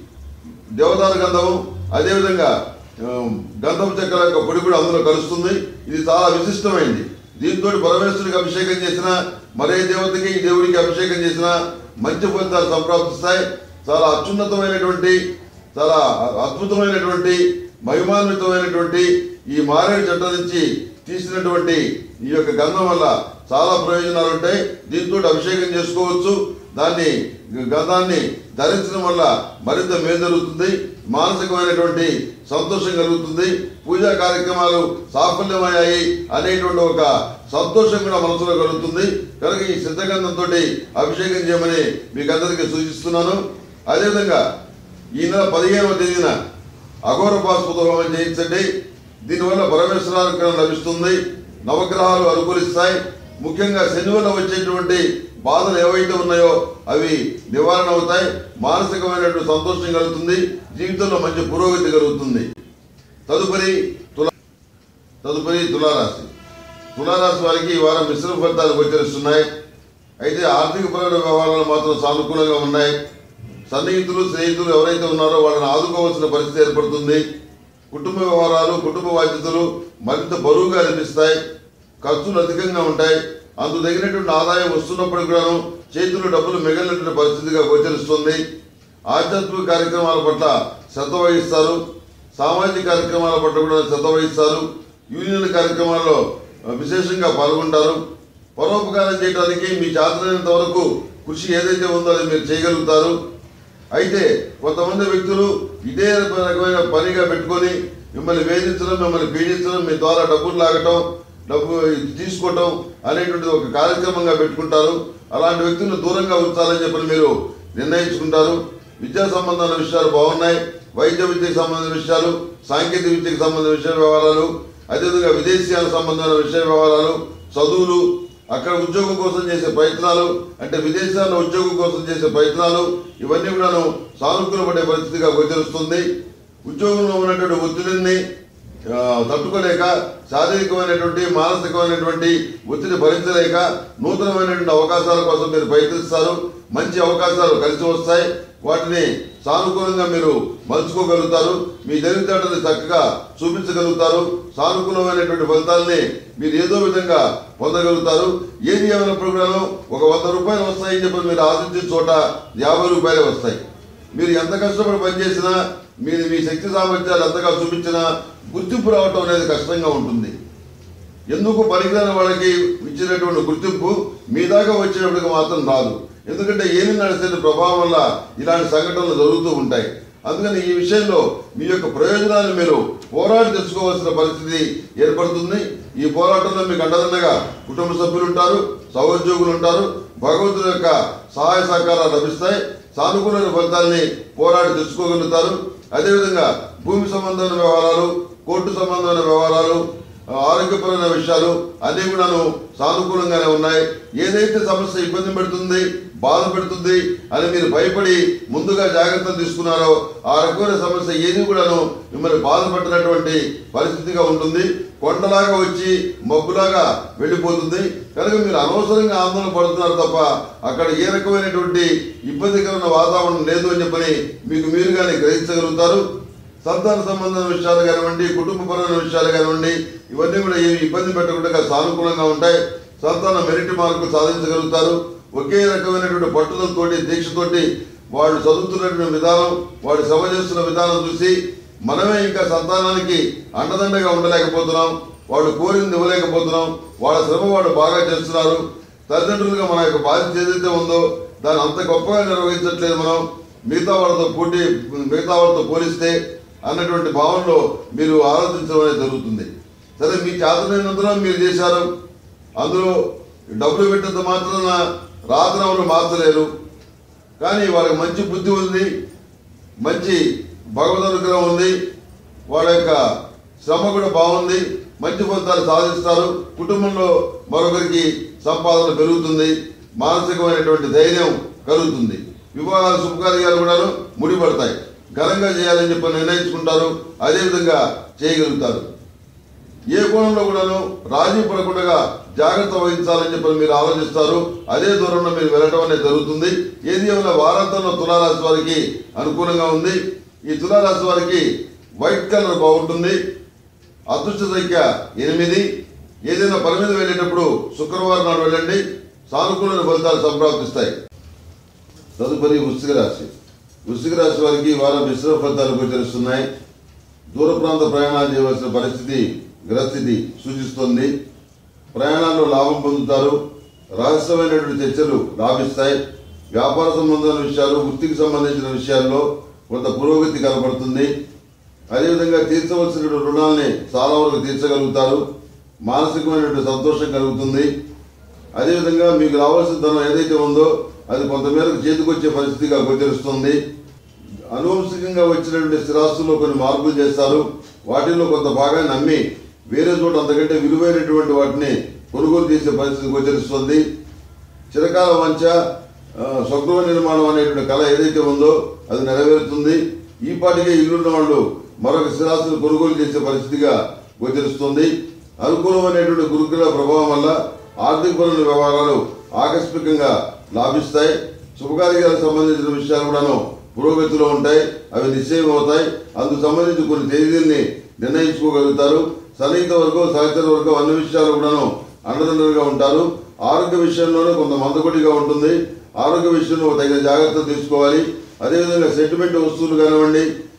దేవదారు గంధం అదేవిధంగా ఆ, గంధం చెక్కల యొక్క పొడి కూడా అందులో కలుస్తుంది ఇది చాలా విశిష్టమైంది దీంతో పరమేశ్వరుడికి అభిషేకం చేసిన మరే దేవతకి ఈ దేవుడికి అభిషేకం చేసిన మంచి ఫలితాలు సంప్రాప్తిస్తాయి చాలా అత్యున్నతమైనటువంటి చాలా అద్భుతమైనటువంటి మహిమాన్వితమైనటువంటి ఈ మారేడు చెట్ల నుంచి తీసినటువంటి ఈ యొక్క గంధం వల్ల చాలా ప్రయోజనాలు ఉంటాయి దీంతో అభిషేకం చేసుకోవచ్చు దాన్ని గంధాన్ని ధరించడం వల్ల మరింత మేలు జరుగుతుంది మానసికమైనటువంటి సంతోషం కలుగుతుంది పూజా కార్యక్రమాలు సాఫల్యమయ్యాయి అనేటువంటి ఒక సంతోషం కూడా మనసులో కలుగుతుంది కనుక ఈ సిద్ధగంధంతో అభిషేకం చేయమని మీకు అందరికీ సూచిస్తున్నాను అదేవిధంగా ఈ నెల పదిహేనవ తేదీన అఘోర పాశుపత హోమం చేయించండి దీనివల్ల పరమేశ్వరానుగ్రహం లభిస్తుంది నవగ్రహాలు అనుకూలిస్తాయి ముఖ్యంగా శని వల్ల వచ్చేటువంటి బాధలు ఏవైతే ఉన్నాయో అవి నివారణ అవుతాయి మానసికమైనటువంటి సంతోషం కలుగుతుంది జీవితంలో మంచి పురోగతి కలుగుతుంది తదుపరి తుల తదుపరి తులారాశి తులారాశి వారికి ఈ వారం మిశ్రమ ఫలితాలు గోచరిస్తున్నాయి అయితే ఆర్థిక పరమైన వ్యవహారాలు మాత్రం సానుకూలంగా ఉన్నాయి సన్నిహితులు స్నేహితులు ఎవరైతే ఉన్నారో వాళ్ళని ఆదుకోవాల్సిన పరిస్థితి ఏర్పడుతుంది కుటుంబ వ్యవహారాలు కుటుంబ బాధ్యతలు మరింత బరువుగా అనిపిస్తాయి ఖర్చులు అధికంగా ఉంటాయి అందుకు తగినటువంటి ఆదాయం వస్తున్నప్పటికి కూడాను చేతిలో డబ్బులు మిగిలినటువంటి పరిస్థితిగా గోచరిస్తుంది ఆధ్యాత్మిక కార్యక్రమాల పట్ల శ్రద్ధ వహిస్తారు సామాజిక కార్యక్రమాల పట్ల కూడా శ్రద్ధ వహిస్తారు యూనియన్ కార్యక్రమాల్లో ఆ, విశేషంగా పాల్గొంటారు పరోపకారం చేయడానికి మీ చేతనైనంత వరకు కృషి ఏదైతే ఉందో అది మీరు చేయగలుగుతారు అయితే కొంతమంది వ్యక్తులు ఇదే రకమైన పనిగా పెట్టుకొని మిమ్మల్ని వేధించడం మిమ్మల్ని పీడించడం మీ ద్వారా డబ్బులు లాగటం డబ్బు తీసుకోవటం అనేటువంటిది ఒక కార్యక్రమంగా పెట్టుకుంటారు అలాంటి వ్యక్తులను దూరంగా ఉంచాలని చెప్పి మీరు నిర్ణయించుకుంటారు విద్యా సంబంధమైన విషయాలు బాగున్నాయి వైద్య విద్యకు సంబంధించిన విషయాలు సాంకేతిక విద్యకు సంబంధించిన విషయ వ్యవహారాలు అదేవిధంగా విదేశీయాలకు సంబంధమైన విషయ వ్యవహారాలు చదువులు అక్కడ ఉద్యోగం కోసం చేసే ప్రయత్నాలు అంటే విదేశాల్లో ఉద్యోగం కోసం చేసే ప్రయత్నాలు ఇవన్నీ కూడాను సానుకూలపడే పరిస్థితిగా గోచరిస్తుంది ఉద్యోగంలో ఉన్నటువంటి ఒత్తిడిని ఆ, తట్టుకోలేక శారీరకమైనటువంటి మానసికమైనటువంటి ఒత్తిడి భరించలేక నూతనమైనటువంటి అవకాశాల కోసం మీరు ప్రయత్నిస్తారు మంచి అవకాశాలు కలిసి వస్తాయి వాటిని సానుకూలంగా మీరు మలుచుకోగలుగుతారు మీ తెలివితేటలు చక్కగా చూపించగలుగుతారు సానుకూలమైనటువంటి ఫలితాలని మీరు ఏదో విధంగా పొందగలుగుతారు ఏది ఏమైనప్పుడు కూడాను ఒక వంద రూపాయలు వస్తాయని చెప్పి మీరు ఆశించిన చోట యాభై రూపాయలే వస్తాయి మీరు ఎంత కష్టపడి పనిచేసినా మీరు మీ శక్తి సామర్థ్యాలు ఎంతగా చూపించినా గుర్తింపు రావటం అనేది కష్టంగా ఉంటుంది ఎందుకు పనికిరాని వాళ్ళకి ఇచ్చినటువంటి గుర్తింపు మీ దాకా వచ్చేటప్పటికి మాత్రం రాదు ఎందుకంటే ఏమి నడిచే ప్రభావం వల్ల ఇలాంటి సంఘటనలు జరుగుతూ ఉంటాయి అందుకని ఈ విషయంలో మీ యొక్క ప్రయోజనాన్ని మీరు పోరాడి తెచ్చుకోవాల్సిన పరిస్థితి ఏర్పడుతుంది ఈ పోరాటంలో మీకు అండదండగా కుటుంబ సభ్యులు ఉంటారు సహోద్యోగులు ఉంటారు భగవంతుని యొక్క సహాయ సహకారాలు లభిస్తాయి సానుకూలమైన ఫలితాల్ని పోరాడి తెచ్చుకోగలుగుతారు అదేవిధంగా భూమి సంబంధమైన వ్యవహారాలు కోర్టు సంబంధమైన వ్యవహారాలు ఆ, ఆరోగ్యపరమైన విషయాలు అన్ని కూడాను సానుకూలంగానే ఉన్నాయి ఏదైతే సమస్య ఇబ్బంది పెడుతుంది బాధ పెడుతుంది అని మీరు భయపడి ముందుగా జాగ్రత్తలు తీసుకున్నారో ఆ రకమైన సమస్య ఏది కూడాను మిమ్మల్ని బాధపడినటువంటి పరిస్థితిగా ఉంటుంది కొండలాగా వచ్చి మబ్బులాగా వెళ్ళిపోతుంది కనుక మీరు అనవసరంగా ఆందోళన పడుతున్నారు తప్ప అక్కడ ఏ రకమైనటువంటి ఇబ్బందికరమైన వాతావరణం లేదు అని చెప్పని మీకు మీరుగానే గ్రహించగలుగుతారు సంతాన సంబంధమైన విషయాలు కానివ్వండి కుటుంబపరమైన విషయాలు కానివ్వండి ఇవన్నీ కూడా ఏమి ఇబ్బంది పెట్టకుండా సానుకూలంగా ఉంటాయి సంతాన మెరిట్ మార్కులు సాధించగలుగుతారు ఒకే రకమైనటువంటి పట్టుదలతోటి దీక్షతోటి వాళ్ళు చదువుతున్నటువంటి విధానం వాళ్ళు శ్రమ చేస్తున్న విధానం చూసి మనమే ఇంకా సంతానానికి అండదండగా ఉండలేకపోతున్నాం వాళ్ళు కోరింది ఇవ్వలేకపోతున్నాం వాళ్ళ శ్రమ వాళ్ళు బాగా చేస్తున్నారు తల్లిదండ్రులుగా మన యొక్క బాధ్యత ఏదైతే ఉందో దాన్ని అంత గొప్పగా నిర్వహించట్లేదు మనం మిగతా వాళ్ళతో పోటీ మిగతా వాళ్ళతో పోలిస్తే అన్నటువంటి భావనలో మీరు ఆలోచించడం అనేది జరుగుతుంది సరే మీ చేతనైనందులో మీరు చేశారు అందులో డబ్బులు పెట్టినంత మాత్రాన రాతనవులు మార్చలేరు కానీ వాళ్ళకి మంచి బుద్ధి ఉంది మంచి భగవద్ అనుగ్రహం ఉంది వాళ్ళ యొక్క శ్రమ కూడా బాగుంది మంచి ఫలితాలు సాధిస్తారు కుటుంబంలో మరొకరికి సంపాదన పెరుగుతుంది మానసికమైనటువంటి ధైర్యం కలుగుతుంది వివాహాలు శుభకార్యాలు కూడాను ముడిపడతాయి ఘనంగా చేయాలని చెప్పి నిర్ణయించుకుంటారు అదేవిధంగా చేయగలుగుతారు ఏ కోణంలో కూడాను రాజీ పడకుండా జాగ్రత్త వహించాలని చెప్పి మీరు ఆలోచిస్తారు అదే దూరంలో మీరు వెళ్ళడం అనేది జరుగుతుంది ఏది ఏమైనా వారాంతంలో తులారాశి వారికి అనుకూలంగా ఉంది ఈ తులారాశి వారికి వైట్ కలర్ బాగుంటుంది అదృష్ట సంఖ్య ఎనిమిది ఏదైనా పని మీద వెళ్ళేటప్పుడు శుక్రవారం నాడు వెళ్ళండి సానుకూల ఫలితాలు సంప్రాప్తిస్తాయి తదుపరి వృశ్చిక రాశి వృశ్చిక రాశి వారికి ఈ వారం మిశ్రమ ఫలితాలు గోచరిస్తున్నాయి దూర ప్రాంత ప్రయాణాలు చేయవలసిన పరిస్థితి గ్రస్థితి సూచిస్తుంది ప్రయాణాల్లో లాభం పొందుతారు రహస్యమైనటువంటి చర్చలు లాభిస్తాయి వ్యాపార సంబంధమైన విషయాలు వృత్తికి సంబంధించిన విషయాల్లో కొంత పురోగతి కనపడుతుంది అదేవిధంగా తీర్చవలసిన రుణాల్ని చాలా వరకు తీర్చగలుగుతారు మానసికమైనటువంటి సంతోషం కలుగుతుంది అదేవిధంగా మీకు రావాల్సిన ధనం ఏదైతే ఉందో అది కొంతమేరకు చేతికొచ్చే పరిస్థితిగా గోచరిస్తుంది అనువంశికంగా వచ్చినటువంటి స్థిరాస్తుల్లో కొన్ని మార్పులు చేస్తారు వాటిల్లో కొంత భాగాన్ని అమ్మి వేరే చోట అంతకంటే విలువైనటువంటి వాటిని కొనుగోలు చేసే పరిస్థితి గోచరిస్తుంది చిరకాల వంచ ఆ, స్వగృహ నిర్మాణం అనేటువంటి కళ ఏదైతే ఉందో అది నెరవేరుతుంది ఈ పాటికే ఇల్లున్న వాళ్ళు మరొక స్థిరాస్తులు కొనుగోలు చేసే పరిస్థితిగా గోచరిస్తుంది అనుకూలమైనటువంటి గురుకుల ప్రభావం వల్ల ఆర్థికపరమైన వ్యవహారాలు ఆకస్మికంగా లాభిస్తాయి శుభకార్యాలకు సంబంధించిన విషయాలు కూడాను పురోగతిలో ఉంటాయి అవి నిశ్చయం అవుతాయి అందుకు సంబంధించి కొన్ని తేదీల్ని నిర్ణయించుకోగలుగుతారు సన్నిహిత వర్గం సహచర వర్గం అన్ని విషయాలు కూడాను అండదండలుగా ఉంటారు ఆరోగ్య విషయంలోనూ కొంత మందకొడిగా ఉంటుంది ఆరోగ్య విషయంలో తగిన జాగ్రత్తలు తీసుకోవాలి అదేవిధంగా సెంటిమెంట్ వస్తువులు కానివ్వండి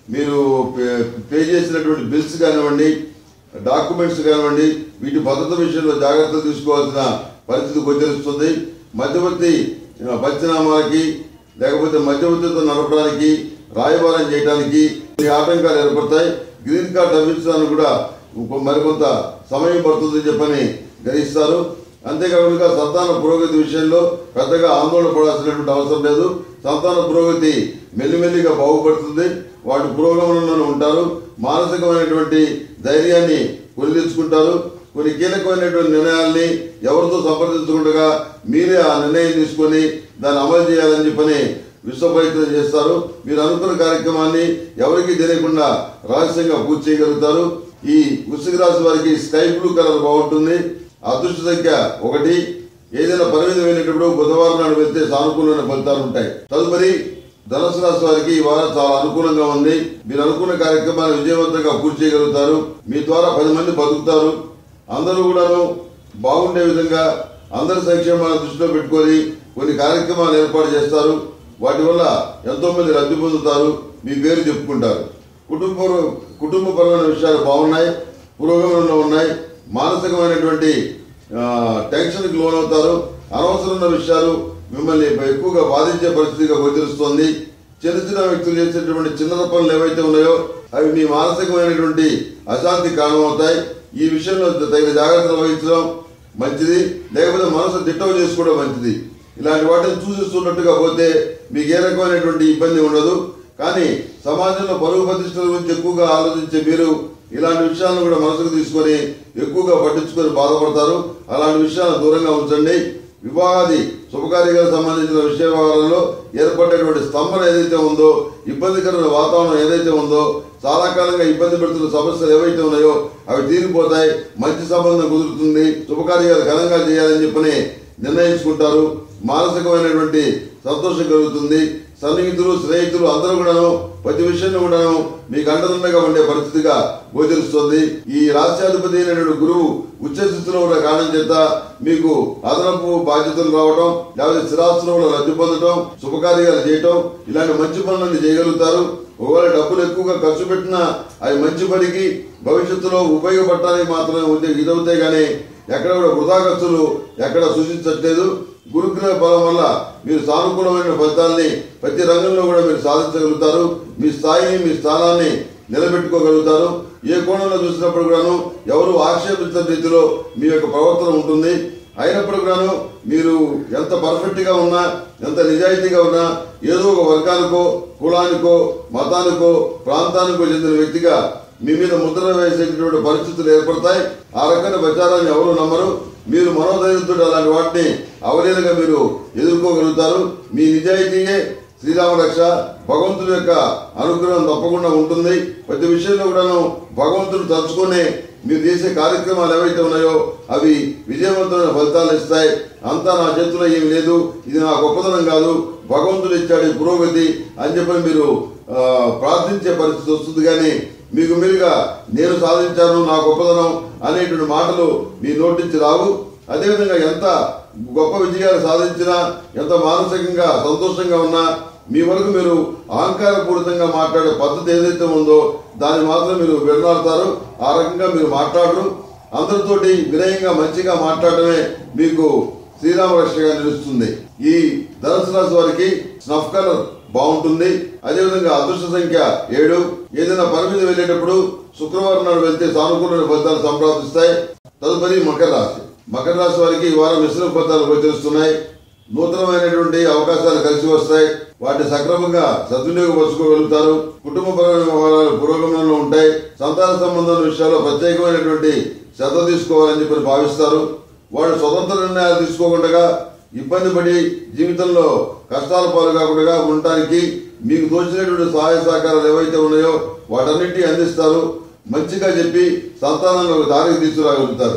మీరు పే- పే చేసినటువంటి బిల్స్ కానివ్వండి డాక్యుమెంట్స్ కానివ్వండి వీటి భద్రత విషయంలో జాగ్రత్తలు తీసుకోవాల్సిన పరిస్థితి గోచరిస్తుంది మధ్యవర్తి ఆ, పంచనామాలకి లేకపోతే మధ్యవర్తితో నడపడానికి రాయబారం చేయడానికి కొన్ని ఆటంకాలు ఏర్పడతాయి గ్రీన్ కార్డ్ లభించడానికి కూడా ఇంకో మరికొంత సమయం పడుతుందని చెప్పని గ్రహిస్తారు అంతేకాకుండా సంతాన పురోగతి విషయంలో పెద్దగా ఆందోళన పడాల్సినటువంటి అవసరం లేదు సంతాన పురోగతి మెల్లిమెల్లిగా బాగుపడుతుంది వాటి పురోగమనంలోనే ఉంటారు మానసికమైనటువంటి ధైర్యాన్ని కొలిదించుకుంటారు కొన్ని కీలకమైనటువంటి నిర్ణయాల్ని ఎవరితో సంప్రదించకుండా మీరే ఆ నిర్ణయం తీసుకొని దాన్ని అమలు చేయాలని చెప్పని విశ్వ ప్రయత్నం చేస్తారు మీరు అనుకున్న కార్యక్రమాన్ని ఎవరికీ తెలియకుండా రహస్యంగా పూర్తి చేయగలుగుతారు ఈ వృశ్చిక రాశి వారికి స్కై బ్లూ కలర్ బాగుంటుంది అదృష్ట సంఖ్య ఒకటి ఏదైనా పరిమితి వెళ్ళేటప్పుడు బుధవారం నాడు వెళ్తే సానుకూలమైన ఫలితాలు ఉంటాయి తదుపరి ధనుసు రాశి వారికి ఈ వారం చాలా అనుకూలంగా ఉంది మీరు అనుకున్న కార్యక్రమాలు విజయవంతంగా పూర్తి చేయగలుగుతారు మీ ద్వారా పది మంది బతుకుతారు అందరూ కూడాను బాగుండే విధంగా అందరి సంక్షేమాలను దృష్టిలో పెట్టుకొని కొన్ని కార్యక్రమాలు ఏర్పాటు చేస్తారు వాటి వల్ల ఎంతో మంది లబ్ధి పొందుతారు మీ పేరు చెప్పుకుంటారు కుటుంబ కుటుంబపరమైన విషయాలు బాగున్నాయి పురోగమనంలో ఉన్నాయి మానసికమైనటువంటి ఆ, టెన్షన్కి లోనవుతారు అనవసరమైన విషయాలు మిమ్మల్ని ఎక్కువగా బాధించే పరిస్థితిగా గోచరిస్తోంది చిన్న చిన్న వ్యక్తులు చేసేటువంటి చిన్నర పనులు ఏవైతే ఉన్నాయో అవి మీ మానసికమైనటువంటి అశాంతి కారణమవుతాయి ఈ విషయంలో తగిన జాగ్రత్తలు వహించడం మంచిది లేకపోతే మనసు దిట్టవ చేసుకోవడం మంచిది ఇలాంటి వాటిని చూసిస్తున్నట్టుగా పోతే మీకు ఏ రకమైనటువంటి ఇబ్బంది ఉండదు కానీ సమాజంలో పరువు ప్రతిష్టల గురించి ఎక్కువగా ఆలోచించే మీరు ఇలాంటి విషయాలను కూడా మనసుకు తీసుకొని ఎక్కువగా పట్టించుకొని బాధపడతారు అలాంటి విషయాలను దూరంగా ఉంచండి వివాహాది శుభకార్యాలకు సంబంధించిన విషయ వ్యవహారాల్లో ఏర్పడేటువంటి స్తంభన ఏదైతే ఉందో ఇబ్బందికరమైన వాతావరణం ఏదైతే ఉందో చాలా కాలంగా ఇబ్బంది పెడుతున్న సమస్యలు ఏవైతే ఉన్నాయో అవి తీరిపోతాయి మంచి సంబంధం కుదురుతుంది శుభకార్యాలు ఘనంగా చేయాలని చెప్పని నిర్ణయించుకుంటారు మానసికమైనటువంటి సంతోషం కలుగుతుంది సన్నిహితులు స్నేహితులు అందరూ కూడాను ప్రతి విషయంలో కూడాను మీకు అండదండగా ఉండే పరిస్థితిగా గోచరిస్తుంది ఈ రాష్ట్రాధిపతి అయినటువంటి గురువు ఉచ్చ స్థితిలో ఉన్న కారణం చేత మీకు అదనపు బాధ్యతలు రావడం లేకపోతే స్థిరాస్తులు కూడా లబ్ధి పొందడం శుభకార్యాలు చేయటం ఇలాంటి మంచి పనులన్నీ చేయగలుగుతారు ఒకవేళ డబ్బులు ఎక్కువగా ఖర్చు పెట్టినా అవి మంచి పనికి భవిష్యత్తులో ఉపయోగపడటానికి మాత్రమే ఉంటే ఇదవుతాయి కానీ ఎక్కడ కూడా వృధా ఖర్చులు ఎక్కడ సూచించట్లేదు గురుగ్రహ బలం వల్ల మీరు సానుకూలమైన ఫలితాల్ని ప్రతి రంగంలో కూడా మీరు సాధించగలుగుతారు మీ స్థాయిని మీ స్థానాన్ని నిలబెట్టుకోగలుగుతారు ఏ కోణంలో చూసినప్పుడు కూడాను ఎవరు ఆక్షేపించని రీతిలో మీ యొక్క ప్రవర్తన ఉంటుంది అయినప్పుడు కూడాను మీరు ఎంత పర్ఫెక్ట్ గా ఉన్నా ఎంత నిజాయితీగా ఉన్నా ఏదో ఒక వర్గానికో కులానికో మతానికో ప్రాంతానికో చెందిన వ్యక్తిగా మీ మీద ముద్ర వేసేటటువంటి పరిస్థితులు ఏర్పడతాయి ఆ రకమైన ప్రచారాన్ని ఎవరు నమ్మరు మీరు మనోధైర్యంతో అలాంటి వాటిని అవలీలగా మీరు ఎదుర్కోగలుగుతారు మీ నిజాయితీయే శ్రీరామ రక్ష భగవంతుడి యొక్క అనుగ్రహం తప్పకుండా ఉంటుంది ప్రతి విషయంలో కూడాను భగవంతుడు తలుచుకునే మీరు చేసే కార్యక్రమాలు ఏవైతే ఉన్నాయో అవి విజయవంతమైన ఫలితాలు ఇస్తాయి అంతా నా చేతిలో ఏమి లేదు ఇది నా గొప్పతనం కాదు భగవంతుడు ఇచ్చాడు ఈ పురోగతి అని చెప్పి మీరు ఆ, ప్రార్థించే పరిస్థితి వస్తుంది కానీ మీకు మీరుగా నేను సాధించాను నా గొప్పతనం అనేటువంటి మాటలు మీ నోటి నుంచి రావు అదేవిధంగా ఎంత గొప్ప విజయాలు సాధించినా ఎంత మానసికంగా సంతోషంగా ఉన్నా మీ వరకు మీరు అహంకారపూరితంగా మాట్లాడే పద్ధతి ఏదైతే ఉందో దాన్ని మాత్రం మీరు విడనాడతారు ఆ రకంగా మీరు మాట్లాడరు అందరితోటి వినయంగా మంచిగా మాట్లాడటమే మీకు శ్రీరామ రక్షగా నిలుస్తుంది ఈ ధనుసు రాశి వారికి స్నఫ్ కలర్ బాగుంటుంది అదేవిధంగా అదృష్ట సంఖ్య ఏడు ఏదైనా పని మీద వెళ్ళేటప్పుడు శుక్రవారం నాడు వెళ్తే సానుకూలమైన ఫలితాలు సంప్రాప్తిస్తాయి తదుపరి మకర రాశి మకర రాశి వారికి ఈ వారం మిశ్రమ ఫలితాలు గోచరిస్తున్నాయి నూతనమైనటువంటి అవకాశాలు కలిసి వస్తాయి వాటిని సక్రమంగా సద్వినియోగపరచుకోగలుగుతారు కుటుంబపరమైన వ్యవహారాలు పురోగమనంలో ఉంటాయి సంతాన సంబంధం విషయాల్లో ప్రత్యేకమైనటువంటి శ్రద్ధ తీసుకోవాలని చెప్పి భావిస్తారు వాళ్ళు స్వతంత్ర నిర్ణయాలు తీసుకోకుండా ఇబ్బంది పడి జీవితంలో కష్టాల పాలు కాకుండా ఉండటానికి మీకు తోచినటువంటి సహాయ సహకారాలు ఏవైతే ఉన్నాయో వాటన్నిటిని అందిస్తారు మంచిగా చెప్పి సంతానాన్ని ఒక దారికి తీసుకురాగలుగుతారు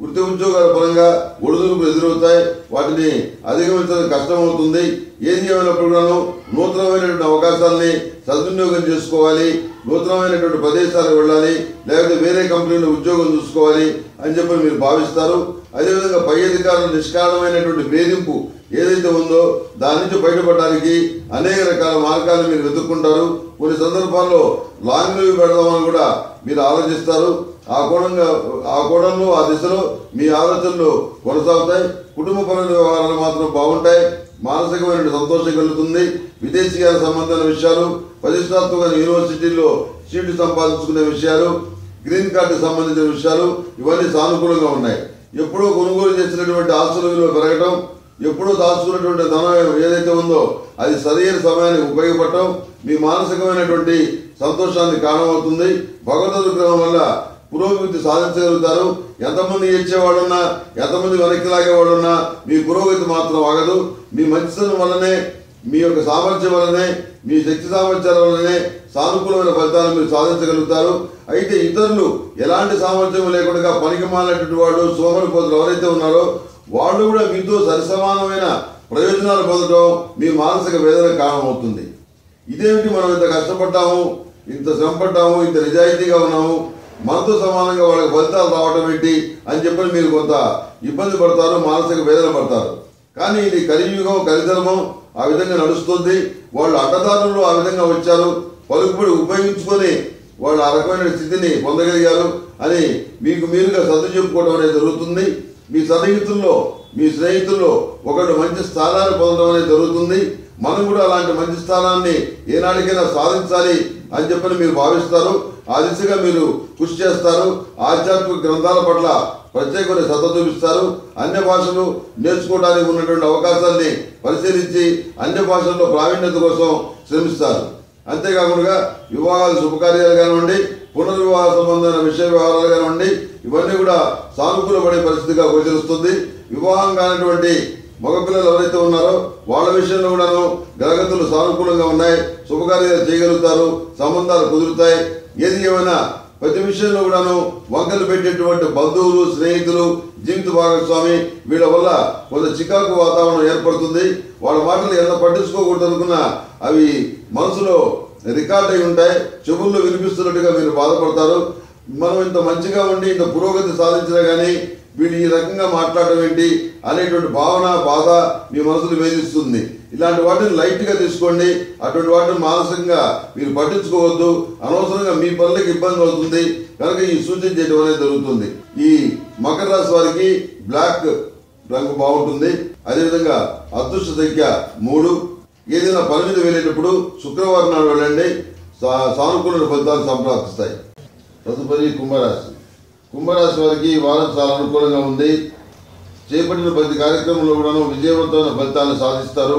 వృత్తి ఉద్యోగాల పరంగా ఒడిదుడుకులు ఎదురవుతాయి వాటిని అధిగమించడం కష్టమవుతుంది ఏది ఏమైనప్పుడు కూడాను నూతనమైనటువంటి అవకాశాలని సద్వినియోగం చేసుకోవాలి నూతనమైనటువంటి ప్రదేశాలకు వెళ్ళాలి లేకపోతే వేరే కంపెనీలో ఉద్యోగం చూసుకోవాలి అని చెప్పి మీరు భావిస్తారు అదేవిధంగా పై అధికారుల నిష్కారణమైనటువంటి వేధింపు ఏదైతే ఉందో దాని నుంచి బయటపడడానికి అనేక రకాల మార్గాలు మీరు వెతుక్కుంటారు కొన్ని సందర్భాల్లో లాంగ్ లీవ్ పెడదామని కూడా మీరు ఆలోచిస్తారు ఆ కోణంగా ఆ కోణంలో ఆ దిశలో మీ ఆలోచనలు కొనసాగుతాయి కుటుంబపరమైన వ్యవహారాలు మాత్రం బాగుంటాయి మానసికమైన సంతోషం కలుగుతుంది విదేశీయాల సంబంధమైన విషయాలు ప్రతిష్టాత్మక యూనివర్సిటీల్లో సీట్లు సంపాదించుకునే విషయాలు గ్రీన్ కార్డు సంబంధించిన విషయాలు ఇవన్నీ సానుకూలంగా ఉన్నాయి ఎప్పుడో కొనుగోలు చేసినటువంటి ఆస్తుల విలువ పెరగటం ఎప్పుడో దాచుకున్నటువంటి ధనం ఏదైతే ఉందో అది సరైన సమయానికి ఉపయోగపడటం మీ మానసికమైనటువంటి సంతోషాన్ని కారణమవుతుంది భగవద్ అనుగ్రహం వల్ల పురోగతి సాధించగలుగుతారు ఎంతమంది ఇచ్చేవాడున్నా ఎంతమంది వెనక్కి లాగేవాడున్నా మీ పురోగతి మాత్రం ఆగదు మీ మంచితనం వల్లనే మీ యొక్క సామర్థ్యం వల్లనే మీ శక్తి సామర్థ్యాల వల్లనే సానుకూలమైన ఫలితాలను మీరు సాధించగలుగుతారు అయితే ఇతరులు ఎలాంటి సామర్థ్యం లేకుండా పనికి మాలినటువంటి వాళ్ళు సోమరిపోతులు ఎవరైతే ఉన్నారో వాళ్ళు కూడా మీతో సరిసమానమైన ప్రయోజనాలు పొందడం మీ మానసిక వేదన కారణమవుతుంది ఇదేమిటి మనం ఇంత కష్టపడ్డాము ఇంత శ్రమపడ్డాము ఇంత నిజాయితీగా ఉన్నాము మనతో సమానంగా వాళ్ళకి ఫలితాలు రావడం ఏంటి అని చెప్పి మీరు కొంత ఇబ్బంది పడతారు మానసిక వేదన పడతారు కానీ ఇది కలియుగం కలిధర్మం ఆ విధంగా నడుస్తుంది వాళ్ళు అడ్డదారులు ఆ విధంగా వచ్చారు పలుకుబడి ఉపయోగించుకొని వాళ్ళు ఆ రకమైన స్థితిని పొందగలిగారు అని మీకు మీరుగా సర్దు చెప్పుకోవడం అనేది జరుగుతుంది మీ సన్నిహితుల్లో మీ స్నేహితుల్లో ఒకడు మంచి స్థానాన్ని పొందడం అనేది జరుగుతుంది మనం కూడా అలాంటి మంచి స్థానాన్ని ఏనాటికైనా సాధించాలి అని చెప్పని మీరు భావిస్తారు ఆ దిశగా మీరు కృషి చేస్తారు ఆధ్యాత్మిక గ్రంథాల పట్ల ప్రత్యేకమైన శ్రద్ధ చూపిస్తారు అన్య భాషలు నేర్చుకోవడానికి ఉన్నటువంటి అవకాశాన్ని పరిశీలించి అన్య భాషల్లో ప్రావీణ్యత కోసం శ్రమిస్తారు అంతేకాకుండా వివాహాలు శుభకార్యాలు కానివ్వండి పునర్వివాహ సంబంధమైన విషయ వ్యవహారాలు కానివ్వండి ఇవన్నీ కూడా సానుకూలపడే పరిస్థితిగా గోచరిస్తుంది వివాహం కానటువంటి మగపిల్లలు ఎవరైతే ఉన్నారో వాళ్ళ విషయంలో కూడాను గ్రహగతులు సానుకూలంగా ఉన్నాయి శుభకార్యాలు చేయగలుగుతారు సంబంధాలు కుదురుతాయి ఏది ఏమైనా ప్రతి విషయంలో కూడాను వంకలు పెట్టేటువంటి బంధువులు స్నేహితులు జీవిత భాగస్వామి వీళ్ళ వల్ల కొంత చికాకు వాతావరణం ఏర్పడుతుంది వాళ్ళ మాటలు ఎంత పట్టించుకోకూడదు అనుకున్నా అవి మనసులో రికార్డ్ అయి ఉంటాయి చెవుల్లో వినిపిస్తున్నట్టుగా మీరు బాధపడతారు మనం ఇంత మంచిగా ఉండి ఇంత పురోగతి సాధించినా కానీ వీడు ఈ రకంగా మాట్లాడడం ఏంటి అనేటువంటి భావన బాధ మీ మనసును వేధిస్తుంది ఇలాంటి వాటిని లైట్ గా తీసుకోండి అటువంటి వాటిని మానసికంగా మీరు పట్టించుకోవద్దు అనవసరంగా మీ పనులకు ఇబ్బంది అవుతుంది కనుక ఈ సూచన చేయడం అనేది జరుగుతుంది ఈ మకర రాశి వారికి బ్లాక్ రంగు బాగుంటుంది అదేవిధంగా అదృష్ట సంఖ్య మూడు ఏదైనా పని మీద వెళ్ళేటప్పుడు శుక్రవారం నాడు వెళ్ళండి సా- సానుకూల ఫలితాలు సంప్రాప్తిస్తాయి తదుపరి కుంభరాశి కుంభరాశి వారికి ఈ వారం చాలా అనుకూలంగా ఉంది చేపట్టిన ప్రతి కార్యక్రమంలో కూడాను విజయవంతమైన ఫలితాలను సాధిస్తారు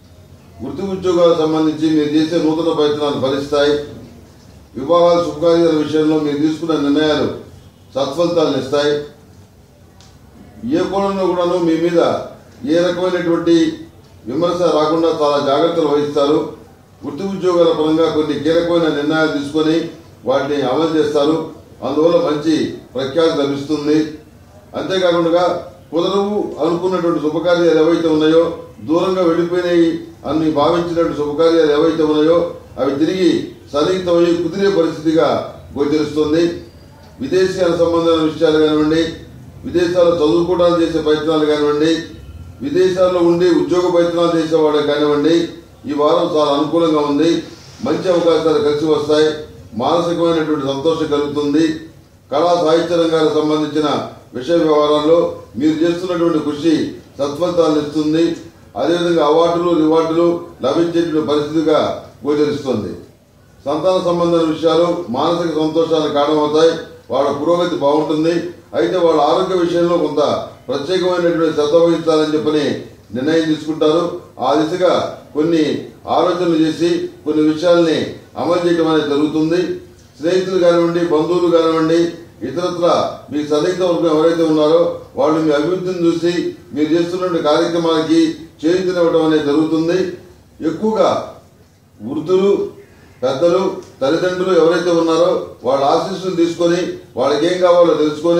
వృత్తి ఉద్యోగాలకు సంబంధించి మీరు చేసే నూతన ప్రయత్నాలు ఫలిస్తాయి వివాహాలు శుభకార్యాల విషయంలో మీరు తీసుకున్న నిర్ణయాలు సత్ఫలితాలను ఇస్తాయి ఏ కోణంలో కూడాను మీ మీద ఏ రకమైనటువంటి విమర్శ రాకుండా చాలా జాగ్రత్తలు వహిస్తారు వృత్తి ఉద్యోగాల పరంగా కొన్ని కీలకమైన నిర్ణయాలు తీసుకొని వాటిని అమలు చేస్తారు అందువల్ల మంచి ప్రఖ్యాతి లభిస్తుంది అంతేకాకుండా కుదరవు అనుకున్నటువంటి శుభకార్యాలు ఏవైతే ఉన్నాయో దూరంగా వెళ్ళిపోయినాయి అని భావించినటువంటి శుభకార్యాలు ఏవైతే ఉన్నాయో అవి తిరిగి సన్నిహితమై కుదిరే పరిస్థితిగా గోచరిస్తుంది విదేశీయాల సంబంధమైన విషయాలు కానివ్వండి విదేశాల్లో చదువుకోవడానికి చేసే ప్రయత్నాలు కానివ్వండి విదేశాల్లో ఉండి ఉద్యోగ ప్రయత్నాలు చేసే వాళ్ళకి కానివ్వండి ఈ వారం చాలా అనుకూలంగా ఉంది మంచి అవకాశాలు కలిసి వస్తాయి మానసికమైనటువంటి సంతోషం కలుగుతుంది కళా సాహిత్య రంగాలకు సంబంధించిన విషయ వ్యవహారాల్లో మీరు చేస్తున్నటువంటి కృషి సత్ఫలితాలను ఇస్తుంది అదేవిధంగా అవార్డులు రివార్డులు లభించేటువంటి పరిస్థితిగా గోచరిస్తుంది సంతాన సంబంధమైన విషయాలు మానసిక సంతోషానికి కారణమవుతాయి వాళ్ళ పురోగతి బాగుంటుంది అయితే వాళ్ళ ఆరోగ్య విషయంలో కొంత ప్రత్యేకమైనటువంటి శ్రద్ధ వహించాలని చెప్పని నిర్ణయం తీసుకుంటారు ఆ దిశగా కొన్ని ఆలోచనలు చేసి కొన్ని విషయాల్ని అమలు చేయడం అనేది జరుగుతుంది స్నేహితులు కానివ్వండి బంధువులు కానివ్వండి ఇతరత్ర మీ సన్నిహిత వర్గం ఎవరైతే ఉన్నారో వాళ్ళు మీ అభివృద్ధిని చూసి మీరు చేస్తున్న కార్యక్రమాలకి చేయుతనివ్వడం అనేది జరుగుతుంది ఎక్కువగా వృద్ధులు పెద్దలు తల్లిదండ్రులు ఎవరైతే ఉన్నారో వాళ్ళ ఆశీస్సులు తీసుకొని వాళ్ళకి ఏం కావాలో తెలుసుకొని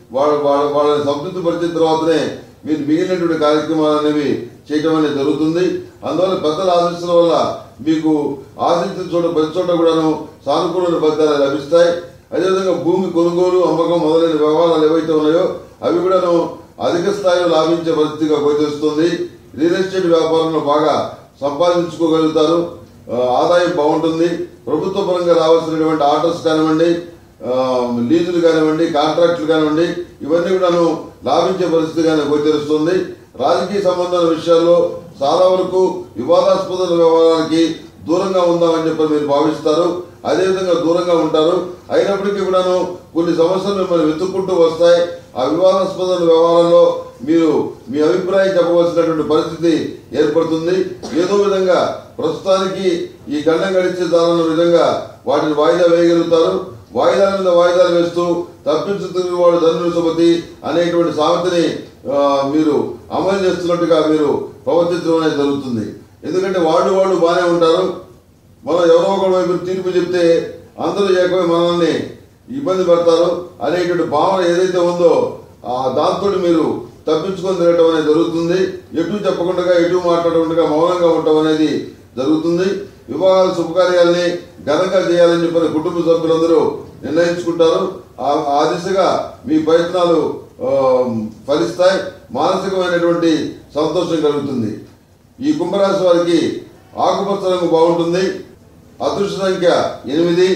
వాళ్ళ వాళ్ళ వాళ్ళని సంతృప్తి పరిచిన తర్వాతనే మీరు మిగిలినటువంటి కార్యక్రమాలు అనేవి చేయడం అనేది జరుగుతుంది అందువల్ల పెద్దల ఆశీస్సుల వల్ల మీకు ఆశించిన చోట ప్రతి చోట కూడాను సానుకూలమైన ఫలితాలు లభిస్తాయి అదేవిధంగా భూమి కొనుగోలు అమ్మకం మొదలైన వ్యవహారాలు ఏవైతే ఉన్నాయో అవి కూడాను అధిక స్థాయిలో లాభించే పరిస్థితిగా గోచరిస్తుంది రియల్ ఎస్టేట్ వ్యాపారంలో బాగా సంపాదించుకోగలుగుతారు ఆ, ఆదాయం బాగుంటుంది ప్రభుత్వ పరంగా రావాల్సినటువంటి ఆర్డర్స్ కానివ్వండి ఆ, లీజులు కానివ్వండి కాంట్రాక్టులు కానివ్వండి ఇవన్నీ కూడాను లాభించే పరిస్థితిగానే గోచరిస్తుంది రాజకీయ సంబంధాల విషయాల్లో చాలా వరకు వివాదాస్పద వ్యవహారాలకి దూరంగా ఉందామని చెప్పి మీరు భావిస్తారు అదేవిధంగా దూరంగా ఉంటారు అయినప్పటికీ కూడాను కొన్ని సమస్యలు మిమ్మల్ని వెతుక్కుంటూ వస్తాయి ఆ వివాదాస్పద వ్యవహారాల్లో మీరు మీ అభిప్రాయం చెప్పవలసినటువంటి పరిస్థితి ఏర్పడుతుంది ఏదో విధంగా ప్రస్తుతానికి ఈ గండం గడిచే దారుణ విధంగా వాటిని వాయిదా వేయగలుగుతారు వాయిదాల మీద వాయిదాలు వేస్తూ తప్పించు వాడు ధనుడు సుమతి అనేటువంటి సామెతని ఆ, మీరు అమలు చేస్తున్నట్టుగా మీరు ప్రవర్తించడం అనేది జరుగుతుంది ఎందుకంటే వాళ్ళు వాళ్ళు బాగానే ఉంటారు మనం ఎవరో ఒకరి వైపు తీర్పు చెప్తే అందరూ ఏకమై మనల్ని ఇబ్బంది పడతారు అనేటువంటి భావన ఏదైతే ఉందో ఆ దాంతో మీరు తప్పించుకొని తిరగటం అనేది జరుగుతుంది ఎటు చెప్పకుండా ఎటు మాట్లాడకుండా మౌనంగా ఉండటం అనేది జరుగుతుంది వివాహాల శుభకార్యాల్ని ఘనంగా చేయాలని చెప్పిన కుటుంబ సభ్యులందరూ నిర్ణయించుకుంటారు ఆ- ఆ దిశగా మీ ప్రయత్నాలు ఆ, ఫలిస్తాయి మానసికమైనటువంటి సంతోషం కలుగుతుంది ఈ కుంభరాశి వారికి ఆకుపచ్చ రంగు బాగుంటుంది అదృష్ట సంఖ్య ఎనిమిది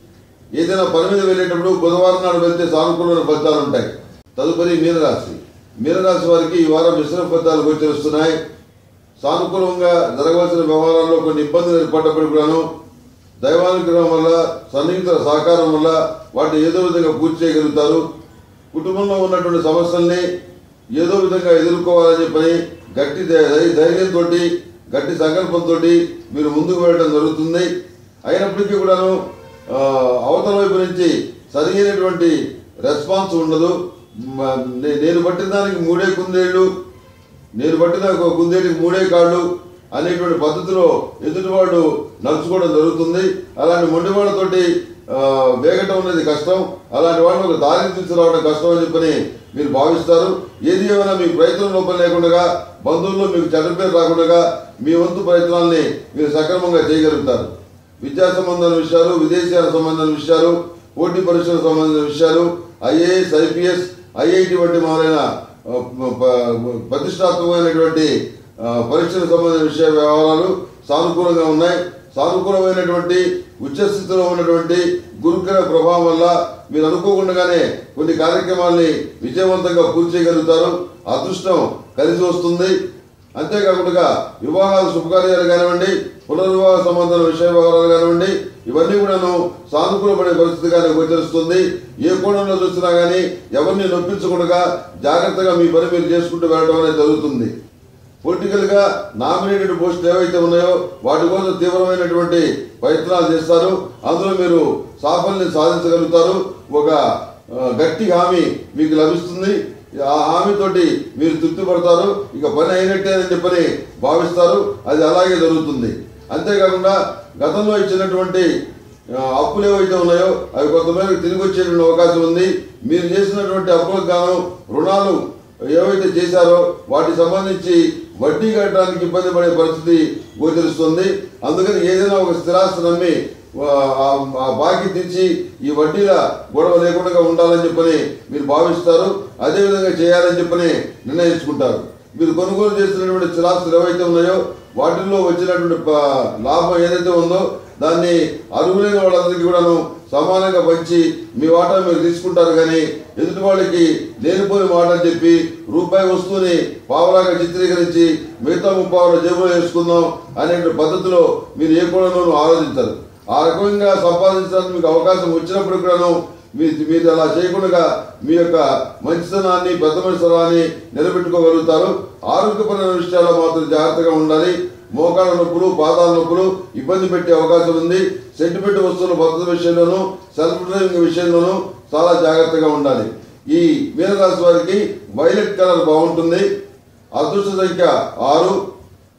ఏదైనా పని మీద వెళ్ళేటప్పుడు బుధవారం నాడు వెళ్తే సానుకూలమైన ఫలితాలు ఉంటాయి తదుపరి మీనరాశి మీనరాశి వారికి ఈ వారం మిశ్రమ ఫలితాలు గోచరిస్తున్నాయి సానుకూలంగా జరగవలసిన వ్యవహారాల్లో కొన్ని ఇబ్బందులు ఏర్పడ్డప్పుడు కూడాను దైవానుగ్రహం వల్ల సన్నిహితుల సహకారం వల్ల వాటిని ఏదో విధంగా పూర్తి చేయగలుగుతారు కుటుంబంలో ఉన్నటువంటి సమస్యల్ని ఏదో విధంగా ఎదుర్కోవాలని చెప్పని గట్టి ధైర్యంతో గట్టి సంకల్పంతో మీరు ముందుకు వెళ్ళడం జరుగుతుంది అయినప్పటికీ కూడాను ఆ, అవతల వైపు నుంచి సరైనటువంటి రెస్పాన్స్ ఉండదు మ- నే- నేను పట్టిన దానికి మూడే కుందేళ్ళు నేను పట్టిన ఒక కుందేటికి మూడే కాళ్ళు అనేటువంటి పద్ధతిలో ఎదుటివాడు నడుచుకోవడం జరుగుతుంది అలాంటి మొండి వాళ్ళతోటి ఆ, వేగటం అనేది కష్టం అలాంటి వాళ్ళని ఒక దారికి తీసుకురావడం కష్టం అని చెప్పని మీరు భావిస్తారు ఏది ఏమైనా మీ ప్రయత్నం లోపం లేకుండా బంధువుల్లో మీకు చెడ్డ పేరు రాకుండా మీ వంతు ప్రయత్నాల్ని మీరు సక్రమంగా చేయగలుగుతారు విద్యా సంబంధాల విషయాలు విదేశీయాల సంబంధాల విషయాలు పోటీ పరీక్షలకు సంబంధించిన విషయాలు ఐఏఎస్ ఐపీఎస్ ఐఐటి వంటి మొదలైన ఆ, ప- ప్రతిష్టాత్మకమైనటువంటి ఆ, పరీక్షలకు సంబంధించిన విషయ వ్యవహారాలు సానుకూలంగా ఉన్నాయి సానుకూలమైనటువంటి ఉచ్చస్థితిలో ఉన్నటువంటి గురుగ్రహ ప్రభావం వల్ల మీరు అనుకోకుండానే కొన్ని కార్యక్రమాల్ని విజయవంతంగా పూర్తి చేయగలుగుతారు అదృష్టం కలిసి వస్తుంది అంతేకాకుండా వివాహాలు శుభకార్యాలు కానివ్వండి పునర్వివాహ సంబంధాల విషయ వ్యవహారాలు కానివ్వండి ఇవన్నీ కూడాను సానుకూలపడే పరిస్థితిగానే గోచరిస్తుంది ఏ కోణంలో చూసినా కానీ ఎవరిని నొప్పించకుండా జాగ్రత్తగా మీ పని మీరు చేసుకుంటూ వెళ్ళడం అనేది జరుగుతుంది పొలిటికల్ గా నామినేటెడ్ పోస్టులు ఏవైతే ఉన్నాయో వాటి కోసం తీవ్రమైనటువంటి ప్రయత్నాలు చేస్తారు అందులో మీరు సాఫల్యం సాధించగలుగుతారు ఒక ఆ, గట్టి హామీ మీకు లభిస్తుంది ఆ హామీతోటి మీరు తృప్తి పడతారు ఇక పని అయినట్టే అని చెప్పని భావిస్తారు అది అలాగే జరుగుతుంది అంతేకాకుండా గతంలో ఇచ్చినటువంటి ఆ, అప్పులు ఏవైతే ఉన్నాయో అవి కొంతమేరకు తిరిగి వచ్చేటువంటి అవకాశం ఉంది మీరు చేసినటువంటి అప్పులకు గాను రుణాలు ఏవైతే చేశారో వాటికి సంబంధించి వడ్డీ కట్టడానికి ఇబ్బంది పడే పరిస్థితి గోచరిస్తుంది అందుకని ఏదైనా ఒక స్థిరాస్తి నమ్మి ఆ- ఆ- ఆ బాకీ తెచ్చి ఈ వడ్డీల గొడవ లేకుండా ఉండాలని చెప్పని మీరు భావిస్తారు అదే విధంగా చేయాలని చెప్పని నిర్ణయించుకుంటారు మీరు కొనుగోలు చేసినటువంటి స్థిరాస్తులు ఏవైతే ఉన్నాయో వాటిల్లో వచ్చినటువంటి ప- లాభం ఏదైతే ఉందో దాన్ని అర్హులైన వాళ్ళందరికీ కూడాను సమానంగా పంచి మీ వాటా మీరు తీసుకుంటారు కానీ ఎదుటి వాళ్ళకి లేనిపోని మాట అని చెప్పి రూపాయి వస్తువుని పావలాగా చిత్రీకరించి మిగతా ముప్పావుల జేబులో వేసుకుందాం అనే పద్ధతిలో మీరు ఏ కోణంలోనూ ఆలోచించరు ఆ రకంగా సంపాదించడానికి మీకు అవకాశం వచ్చినప్పుడు కూడాను మీ మీరు అలా చేయకుండా మీ యొక్క మంచితనాన్ని పెద్ద మనుషులాన్ని నిలబెట్టుకోగలుగుతారు ఆరోగ్యపరమైన విషయాల్లో మాత్రం జాగ్రత్తగా ఉండాలి మోకాళ్ళ నొప్పులు పాదాల నొప్పులు ఇబ్బంది పెట్టే అవకాశం ఉంది సెంటిమెంట్ వస్తువుల భద్రత విషయంలోనూ సెల్ఫ్ డ్రైవింగ్ విషయంలోనూ చాలా జాగ్రత్తగా ఉండాలి ఈ మీనరాశి వారికి వైలెట్ కలర్ బాగుంటుంది అదృష్ట సంఖ్య ఆరు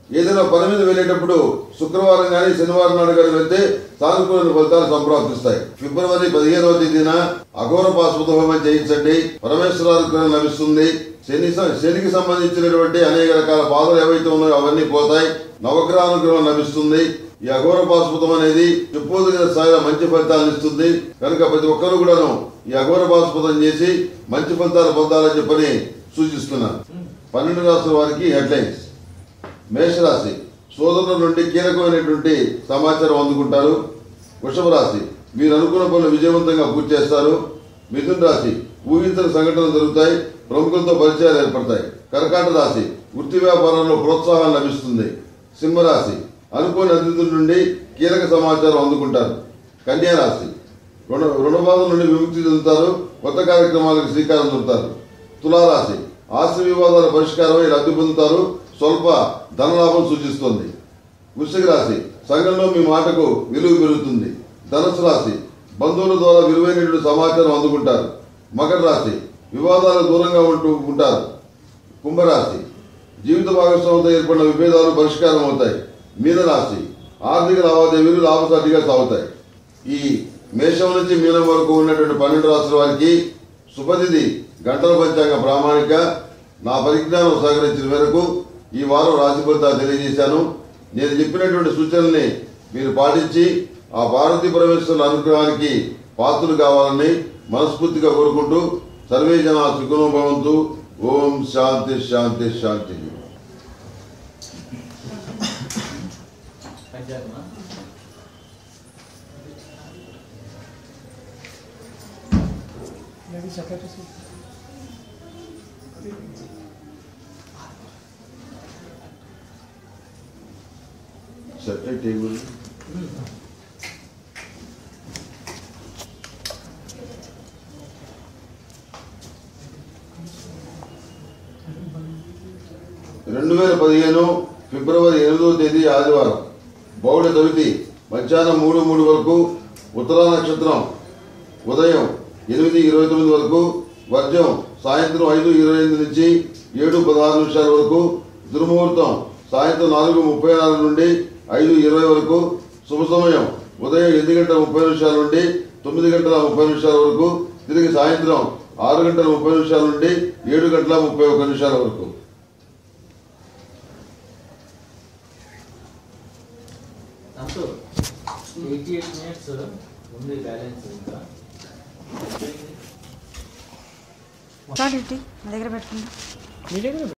ఏదైనా పని మీద వెళ్ళేటప్పుడు శుక్రవారం కానీ శనివారం నాడు కానీ వెళ్తే సానుకూల ఫలితాలు సంప్రాప్తిస్తాయి ఫిబ్రవరి పదిహేనవ తేదీన అఘోర పాశుపత హోమం చేయించండి పరమేశ్వరానుగ్రహం లభిస్తుంది శని శనికి సంబంధించినటువంటి అనేక రకాల బాధలు ఏవైతే ఉన్నాయో అవన్నీ పోతాయి నవగ్రహానుగ్రహం లభిస్తుంది ఈ అఘోర పాశుపతం అనేది చెప్పుకోదగిన స్థాయిలో మంచి ఫలితాలను ఇస్తుంది కనుక ప్రతి ఒక్కరు కూడాను ఈ అఘోర పాశుపతం చేసి మంచి ఫలితాలు పొందాలని చెప్పని సూచిస్తున్నాను పన్నెండు రాష్ట్రాల వారికి హెడ్లైన్స్ మేషరాశి సోదరుల నుండి కీలకమైనటువంటి సమాచారం అందుకుంటారు వృషభ రాశి మీరు అనుకున్న పనులు విజయవంతంగా పూర్తి చేస్తారు మిథున రాశి ఊహించని సంఘటనలు జరుగుతాయి ప్రముఖులతో పరిచయాలు ఏర్పడతాయి కర్కాటక రాశి వృత్తి వ్యాపారంలో ప్రోత్సాహం లభిస్తుంది సింహరాశి అనుకోని అతిథుల నుండి కీలక సమాచారం అందుకుంటారు కన్యా రాశి రుణ రుణబాధ నుండి విముక్తి చెందుతారు కొత్త కార్యక్రమాలకు శ్రీకారం చుడతారు తులారాశి ఆస్తి వివాదాల పరిష్కారమై లబ్ధి పొందుతారు స్వల్ప ధనలాభం సూచిస్తుంది వృశ్చిక రాశి సంఘంలో మీ మాటకు విలువ పెరుగుతుంది ధనుసు రాశి బంధువుల ద్వారా విలువైనటువంటి సమాచారం అందుకుంటారు మకర రాశి వివాదాలకు దూరంగా ఉంటూ ఉంటారు కుంభరాశి జీవిత భాగస్వామితో ఏర్పడిన విభేదాలు పరిష్కారం అవుతాయి మీనరాశి ఆర్థిక లావాదేవీలు లాభసాటిగా సాగుతాయి ఈ మేషం నుంచి మీనం వరకు ఉన్నటువంటి పన్నెండు రాష్ట్రాల వారికి శుభతిథి గంటల పంచాంగ ప్రామాణిక నా పరిజ్ఞానం సహకరించిన మేరకు ఈ వారం రాశి ఫలితాలు తెలియజేశాను నేను చెప్పినటువంటి సూచనల్ని మీరు పాటించి ఆ పార్వతీ పరమేశ్వరుల అనుగ్రహానికి పాత్రలు కావాలని మనస్ఫూర్తిగా కోరుకుంటూ సర్వే జన సుఖనో భవంతు ఓం శాంతి శాంతి శాంతి పంచాయతమా Maybe separate is set table రెండు వేల పదిహేను ఫిబ్రవరి ఎనిమిదవ తేదీ ఆదివారం బౌళ చవితి మధ్యాహ్నం మూడు మూడు వరకు ఉత్తరా నక్షత్రం ఉదయం ఎనిమిది ఇరవై తొమ్మిది వరకు వర్జం సాయంత్రం ఐదు ఇరవై ఎనిమిది నుంచి ఏడు పదహారు నిమిషాల వరకు దుర్ముహూర్తం సాయంత్రం నాలుగు ముప్పై నాలుగు నుండి ఐదు ఇరవై వరకు శుభ సమయం ఉదయం ఎనిమిది గంటల ముప్పై నిమిషాల నుండి తొమ్మిది గంటల ముప్పై నిమిషాల వరకు తిరిగి సాయంత్రం ఆరు గంటల ముప్పై నిమిషాల నుండి ఏడు గంటల ముప్పై ఒక్క నిమిషాల వరకు అంటూ ఎయిటీ ఎయిట్ మినిట్స్ ఉంది బ్యాలెన్స్ ఇంకా చాలు ఇటీ నా దగ్గర పెట్టుకుంటా మీ దగ్గర